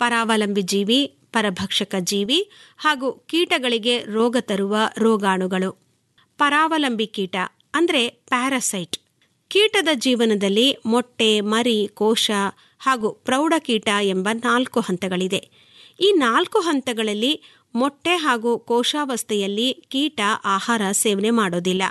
ಪರಾವಲಂಬಿ ಜೀವಿ ಪರಭಕ್ಷಕ ಜೀವಿ ಹಾಗೂ ಕೀಟಗಳಿಗೆ ರೋಗ ತರುವ ರೋಗಾಣುಗಳು ಪರಾವಲಂಬಿ ಕೀಟ ಅಂದರೆ ಪ್ಯಾರಸೈಟ್ ಕೀಟದ ಜೀವನದಲ್ಲಿ ಮೊಟ್ಟೆ ಮರಿ ಕೋಶ ಹಾಗೂ ಪ್ರೌಢಕೀಟ ಎಂಬ ನಾಲ್ಕು ಹಂತಗಳಿದೆ ಈ ನಾಲ್ಕು ಹಂತಗಳಲ್ಲಿ ಮೊಟ್ಟೆ ಹಾಗೂ ಕೋಶಾವಸ್ಥೆಯಲ್ಲಿ ಕೀಟ ಆಹಾರ ಸೇವನೆ ಮಾಡೋದಿಲ್ಲ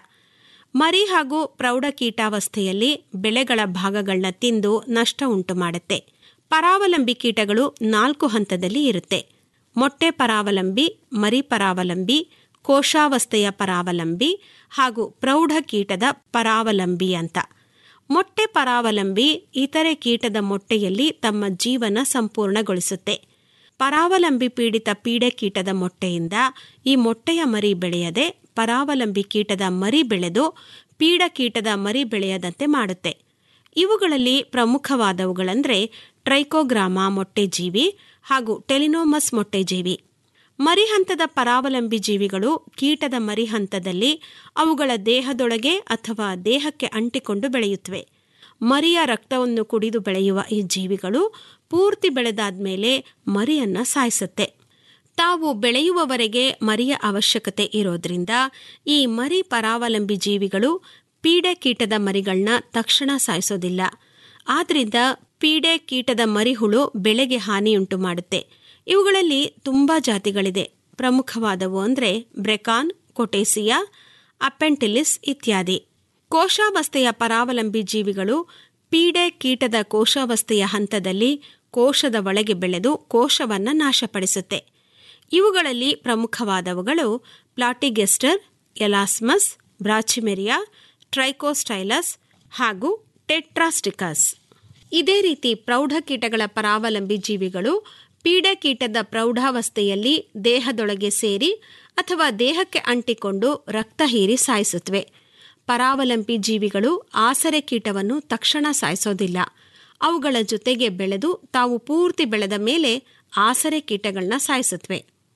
ಮರಿ ಹಾಗೂ ಪ್ರೌಢಕೀಟಾವಸ್ಥೆಯಲ್ಲಿ ಬೆಳೆಗಳ ಭಾಗಗಳನ್ನ ತಿಂದು ನಷ್ಟ ಉಂಟು ಮಾಡುತ್ತೆ ಪರಾವಲಂಬಿ ಕೀಟಗಳು ನಾಲ್ಕು ಹಂತದಲ್ಲಿ ಇರುತ್ತೆ ಮೊಟ್ಟೆ ಪರಾವಲಂಬಿ ಮರಿ ಪರಾವಲಂಬಿ ಕೋಶಾವಸ್ಥೆಯ ಪರಾವಲಂಬಿ ಹಾಗೂ ಪ್ರೌಢ ಕೀಟದ ಪರಾವಲಂಬಿ ಅಂತ ಮೊಟ್ಟೆ ಪರಾವಲಂಬಿ ಇತರೆ ಕೀಟದ ಮೊಟ್ಟೆಯಲ್ಲಿ ತಮ್ಮ ಜೀವನ ಸಂಪೂರ್ಣಗೊಳಿಸುತ್ತೆ ಪರಾವಲಂಬಿ ಪೀಡಿತ ಪೀಡೆ ಕೀಟದ ಮೊಟ್ಟೆಯಿಂದ ಈ ಮೊಟ್ಟೆಯ ಮರಿ ಬೆಳೆಯದೆ ಪರಾವಲಂಬಿ ಕೀಟದ ಮರಿ ಬೆಳೆದು ಪೀಡ ಕೀಟದ ಮರಿ ಬೆಳೆಯದಂತೆ ಮಾಡುತ್ತೆ ಇವುಗಳಲ್ಲಿ ಪ್ರಮುಖವಾದವುಗಳೆಂದರೆ ಟ್ರೈಕೋಗ್ರಾಮ ಮೊಟ್ಟೆಜೀವಿ ಹಾಗೂ ಟೆಲಿನೋಮಸ್ ಮೊಟ್ಟೆಜೀವಿ ಮರಿ ಹಂತದ ಪರಾವಲಂಬಿ ಜೀವಿಗಳು ಕೀಟದ ಮರಿ ಹಂತದಲ್ಲಿ ಅವುಗಳ ದೇಹದೊಳಗೆ ಅಥವಾ ದೇಹಕ್ಕೆ ಅಂಟಿಕೊಂಡು ಬೆಳೆಯುತ್ತವೆ ಮರಿಯ ರಕ್ತವನ್ನು ಕುಡಿದು ಬೆಳೆಯುವ ಈ ಜೀವಿಗಳು ಪೂರ್ತಿ ಬೆಳೆದಾದ್ಮೇಲೆ ಮರಿಯನ್ನ ಸಾಯಿಸುತ್ತೆ ತಾವು ಬೆಳೆಯುವವರೆಗೆ ಮರಿಯ ಅವಶ್ಯಕತೆ ಇರೋದ್ರಿಂದ ಈ ಮರಿ ಪರಾವಲಂಬಿ ಜೀವಿಗಳು ಪೀಡೆ ಕೀಟದ ಮರಿಗಳನ್ನ ತಕ್ಷಣ ಸಾಯಿಸೋದಿಲ್ಲ ಆದ್ರಿಂದ ಪೀಡೆ ಕೀಟದ ಮರಿಹುಳು ಬೆಳೆಗೆ ಹಾನಿಯುಂಟು ಮಾಡುತ್ತೆ ಇವುಗಳಲ್ಲಿ ತುಂಬಾ ಜಾತಿಗಳಿದೆ ಪ್ರಮುಖವಾದವು ಅಂದರೆ ಬ್ರೆಕಾನ್ ಕೊಟೇಸಿಯಾ ಅಪೆಂಟಿಲಿಸ್ ಇತ್ಯಾದಿ ಕೋಶಾವಸ್ಥೆಯ ಪರಾವಲಂಬಿ ಜೀವಿಗಳು ಪೀಡೆ ಕೀಟದ ಕೋಶಾವಸ್ಥೆಯ ಹಂತದಲ್ಲಿ ಕೋಶದ ಒಳಗೆ ಬೆಳೆದು ಕೋಶವನ್ನ ನಾಶಪಡಿಸುತ್ತೆ ಇವುಗಳಲ್ಲಿ ಪ್ರಮುಖವಾದವುಗಳು ಪ್ಲಾಟಿಗೆಸ್ಟರ್ ಎಲಾಸ್ಮಸ್ ಬ್ರಾಚಿಮೆರಿಯಾ ಟ್ರೈಕೋಸ್ಟೈಲಸ್ ಹಾಗೂ ಟೆಟ್ರಾಸ್ಟಿಕಸ್ ಇದೇ ರೀತಿ ಪ್ರೌಢ ಕೀಟಗಳ ಪರಾವಲಂಬಿ ಜೀವಿಗಳು ಪೀಡೆ ಕೀಟದ ಪ್ರೌಢಾವಸ್ಥೆಯಲ್ಲಿ ದೇಹದೊಳಗೆ ಸೇರಿ ಅಥವಾ ದೇಹಕ್ಕೆ ಅಂಟಿಕೊಂಡು ರಕ್ತ ಹೀರಿ ಸಾಯಿಸುತ್ತವೆ ಪರಾವಲಂಬಿ ಜೀವಿಗಳು ಆಸರೆ ಕೀಟವನ್ನು ತಕ್ಷಣ ಸಾಯಿಸೋದಿಲ್ಲ ಅವುಗಳ ಜೊತೆಗೆ ಬೆಳೆದು ತಾವು ಪೂರ್ತಿ ಬೆಳೆದ ಮೇಲೆ ಆಸರೆ ಕೀಟಗಳನ್ನ ಸಾಯಿಸುತ್ತವೆ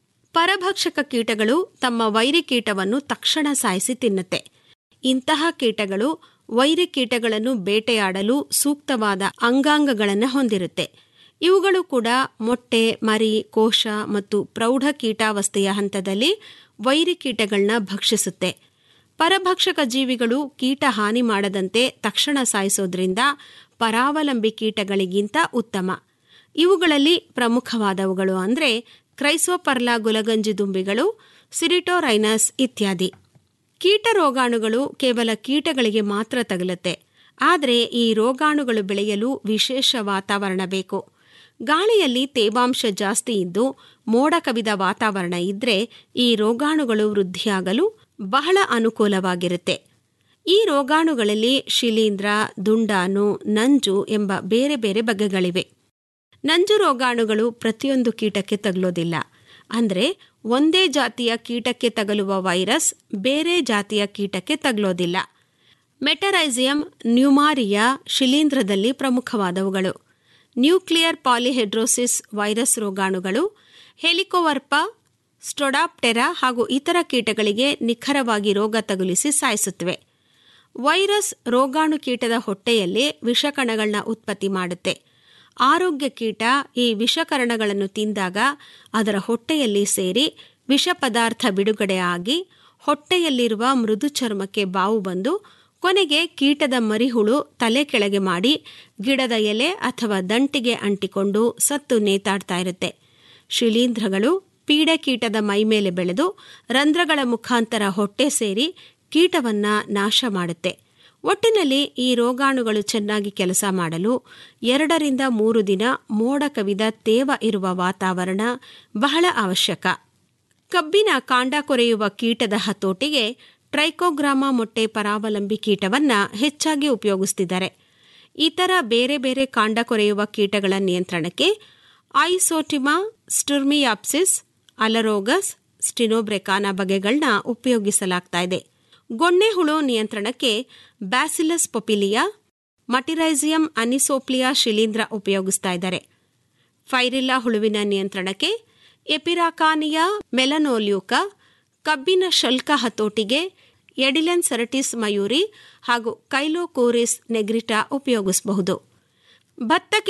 ಪರಭಕ್ಷಕ ಕೀಟಗಳು ತಮ್ಮ ವೈರಿ ಕೀಟವನ್ನು ತಕ್ಷಣ ಸಾಯಿಸಿ ತಿನ್ನುತ್ತೆ ಇಂತಹ ಕೀಟಗಳು ವೈರಿ ಕೀಟಗಳನ್ನು ಬೇಟೆಯಾಡಲು ಸೂಕ್ತವಾದ ಅಂಗಾಂಗಗಳನ್ನು ಹೊಂದಿರುತ್ತೆ ಇವುಗಳು ಕೂಡ ಮೊಟ್ಟೆ ಮರಿ ಕೋಶ ಮತ್ತು ಪ್ರೌಢ ಕೀಟಾವಸ್ಥೆಯ ಹಂತದಲ್ಲಿ ವೈರಿ ಕೀಟಗಳನ್ನ ಭಕ್ಷಿಸುತ್ತೆ ಪರಭಕ್ಷಕ ಜೀವಿಗಳು ಕೀಟ ಹಾನಿ ಮಾಡದಂತೆ ತಕ್ಷಣ ಸಾಯಿಸೋದ್ರಿಂದ ಪರಾವಲಂಬಿ ಕೀಟಗಳಿಗಿಂತ ಉತ್ತಮ ಇವುಗಳಲ್ಲಿ ಪ್ರಮುಖವಾದವುಗಳು ಅಂದರೆ ಕ್ರೈಸೋಪರ್ಲಾ ಗುಲಗಂಜಿ ದುಂಬಿಗಳು ಸಿರಿಟೋರೈನಸ್ ಇತ್ಯಾದಿ ಕೀಟ ರೋಗಾಣುಗಳು ಕೇವಲ ಕೀಟಗಳಿಗೆ ಮಾತ್ರ ತಗುಲುತ್ತೆ ಆದರೆ ಈ ರೋಗಾಣುಗಳು ಬೆಳೆಯಲು ವಿಶೇಷ ವಾತಾವರಣ ಬೇಕು ಗಾಳಿಯಲ್ಲಿ ತೇವಾಂಶ ಜಾಸ್ತಿ ಇದ್ದು ಮೋಡ ಕವಿದ ವಾತಾವರಣ ಇದ್ರೆ ಈ ರೋಗಾಣುಗಳು ವೃದ್ಧಿಯಾಗಲು ಬಹಳ ಅನುಕೂಲವಾಗಿರುತ್ತೆ ಈ ರೋಗಾಣುಗಳಲ್ಲಿ ಶಿಲೀಂಧ್ರ ದುಂಡಾನು ನಂಜು ಎಂಬ ಬೇರೆ ಬೇರೆ ಬಗೆಗಳಿವೆ ನಂಜು ರೋಗಾಣುಗಳು ಪ್ರತಿಯೊಂದು ಕೀಟಕ್ಕೆ ತಗಲೋದಿಲ್ಲ ಅಂದರೆ ಒಂದೇ ಜಾತಿಯ ಕೀಟಕ್ಕೆ ತಗಲುವ ವೈರಸ್ ಬೇರೆ ಜಾತಿಯ ಕೀಟಕ್ಕೆ ತಗಲೋದಿಲ್ಲ ಮೆಟರೈಸಿಯಂ ನ್ಯೂಮಾರಿಯಾ ಶಿಲೀಂಧ್ರದಲ್ಲಿ ಪ್ರಮುಖವಾದವುಗಳು ನ್ಯೂಕ್ಲಿಯರ್ ಪಾಲಿಹೆಡ್ರೋಸಿಸ್ ವೈರಸ್ ರೋಗಾಣುಗಳು ಹೆಲಿಕೋವರ್ಪ ಸ್ಟೊಡಾಪ್ಟೆರಾ ಹಾಗೂ ಇತರ ಕೀಟಗಳಿಗೆ ನಿಖರವಾಗಿ ರೋಗ ತಗುಲಿಸಿ ಸಾಯಿಸುತ್ತವೆ ವೈರಸ್ ರೋಗಾಣು ಕೀಟದ ಹೊಟ್ಟೆಯಲ್ಲಿ ವಿಷಕಣಗಳನ್ನ ಉತ್ಪತ್ತಿ ಮಾಡುತ್ತೆ ಆರೋಗ್ಯ ಕೀಟ ಈ ವಿಷಕರಣಗಳನ್ನು ತಿಂದಾಗ ಅದರ ಹೊಟ್ಟೆಯಲ್ಲಿ ಸೇರಿ ವಿಷ ಪದಾರ್ಥ ಬಿಡುಗಡೆ ಆಗಿ ಹೊಟ್ಟೆಯಲ್ಲಿರುವ ಮೃದು ಚರ್ಮಕ್ಕೆ ಬಾವು ಬಂದು ಕೊನೆಗೆ ಕೀಟದ ಮರಿಹುಳು ತಲೆ ಕೆಳಗೆ ಮಾಡಿ ಗಿಡದ ಎಲೆ ಅಥವಾ ದಂಟಿಗೆ ಅಂಟಿಕೊಂಡು ಸತ್ತು ನೇತಾಡ್ತಾ ಇರುತ್ತೆ ಶಿಲೀಂಧ್ರಗಳು ಪೀಡೆ ಕೀಟದ ಮೈಮೇಲೆ ಬೆಳೆದು ರಂಧ್ರಗಳ ಮುಖಾಂತರ ಹೊಟ್ಟೆ ಸೇರಿ ಕೀಟವನ್ನ ನಾಶ ಮಾಡುತ್ತೆ ಒಟ್ಟಿನಲ್ಲಿ ಈ ರೋಗಾಣುಗಳು ಚೆನ್ನಾಗಿ ಕೆಲಸ ಮಾಡಲು ಎರಡರಿಂದ ಮೂರು ದಿನ ಮೋಡ ಕವಿದ ತೇವ ಇರುವ ವಾತಾವರಣ ಬಹಳ ಅವಶ್ಯಕ ಕಬ್ಬಿನ ಕಾಂಡ ಕೊರೆಯುವ ಕೀಟದ ಹತೋಟಿಗೆ ಟ್ರೈಕೋಗ್ರಾಮ ಮೊಟ್ಟೆ ಪರಾವಲಂಬಿ ಕೀಟವನ್ನ ಹೆಚ್ಚಾಗಿ ಉಪಯೋಗಿಸ್ತಿದ್ದಾರೆ ಇತರ ಬೇರೆ ಬೇರೆ ಕಾಂಡ ಕೊರೆಯುವ ಕೀಟಗಳ ನಿಯಂತ್ರಣಕ್ಕೆ ಐಸೋಟಿಮಾ ಸ್ಟುರ್ಮಿಯಾಪ್ಸಿಸ್ ಅಲರೋಗಸ್ ಸ್ಟಿನೋಬ್ರೆಕಾನ ಬಗೆಗಳನ್ನ ಉಪಯೋಗಿಸಲಾಗ್ತಾ ಇದೆ ಗೊಣ್ಣೆ ಹುಳು ನಿಯಂತ್ರಣಕ್ಕೆ ಬ್ಯಾಸಿಲಸ್ ಪೊಪಿಲಿಯಾ ಮಟಿರೈಸಿಯಂ ಅನಿಸೋಪ್ಲಿಯಾ ಶಿಲೀಂಧ್ರ ಉಪಯೋಗಿಸ್ತಾ ಇದ್ದಾರೆ ಫೈರಿಲ್ಲಾ ಹುಳುವಿನ ನಿಯಂತ್ರಣಕ್ಕೆ ಎಪಿರಾಕಾನಿಯಾ ಮೆಲನೋಲ್ಯೂಕ ಕಬ್ಬಿನ ಶಲ್ಕ ಹತೋಟಿಗೆ ಎಡಿಲೆನ್ ಸೆರಟಿಸ್ ಮಯೂರಿ ಹಾಗೂ ಕೈಲೋಕೋರಿಸ್ ನೆಗ್ರಿಟಾ ಉಪಯೋಗಿಸಬಹುದು ಭತ್ತಕ್ಕೆ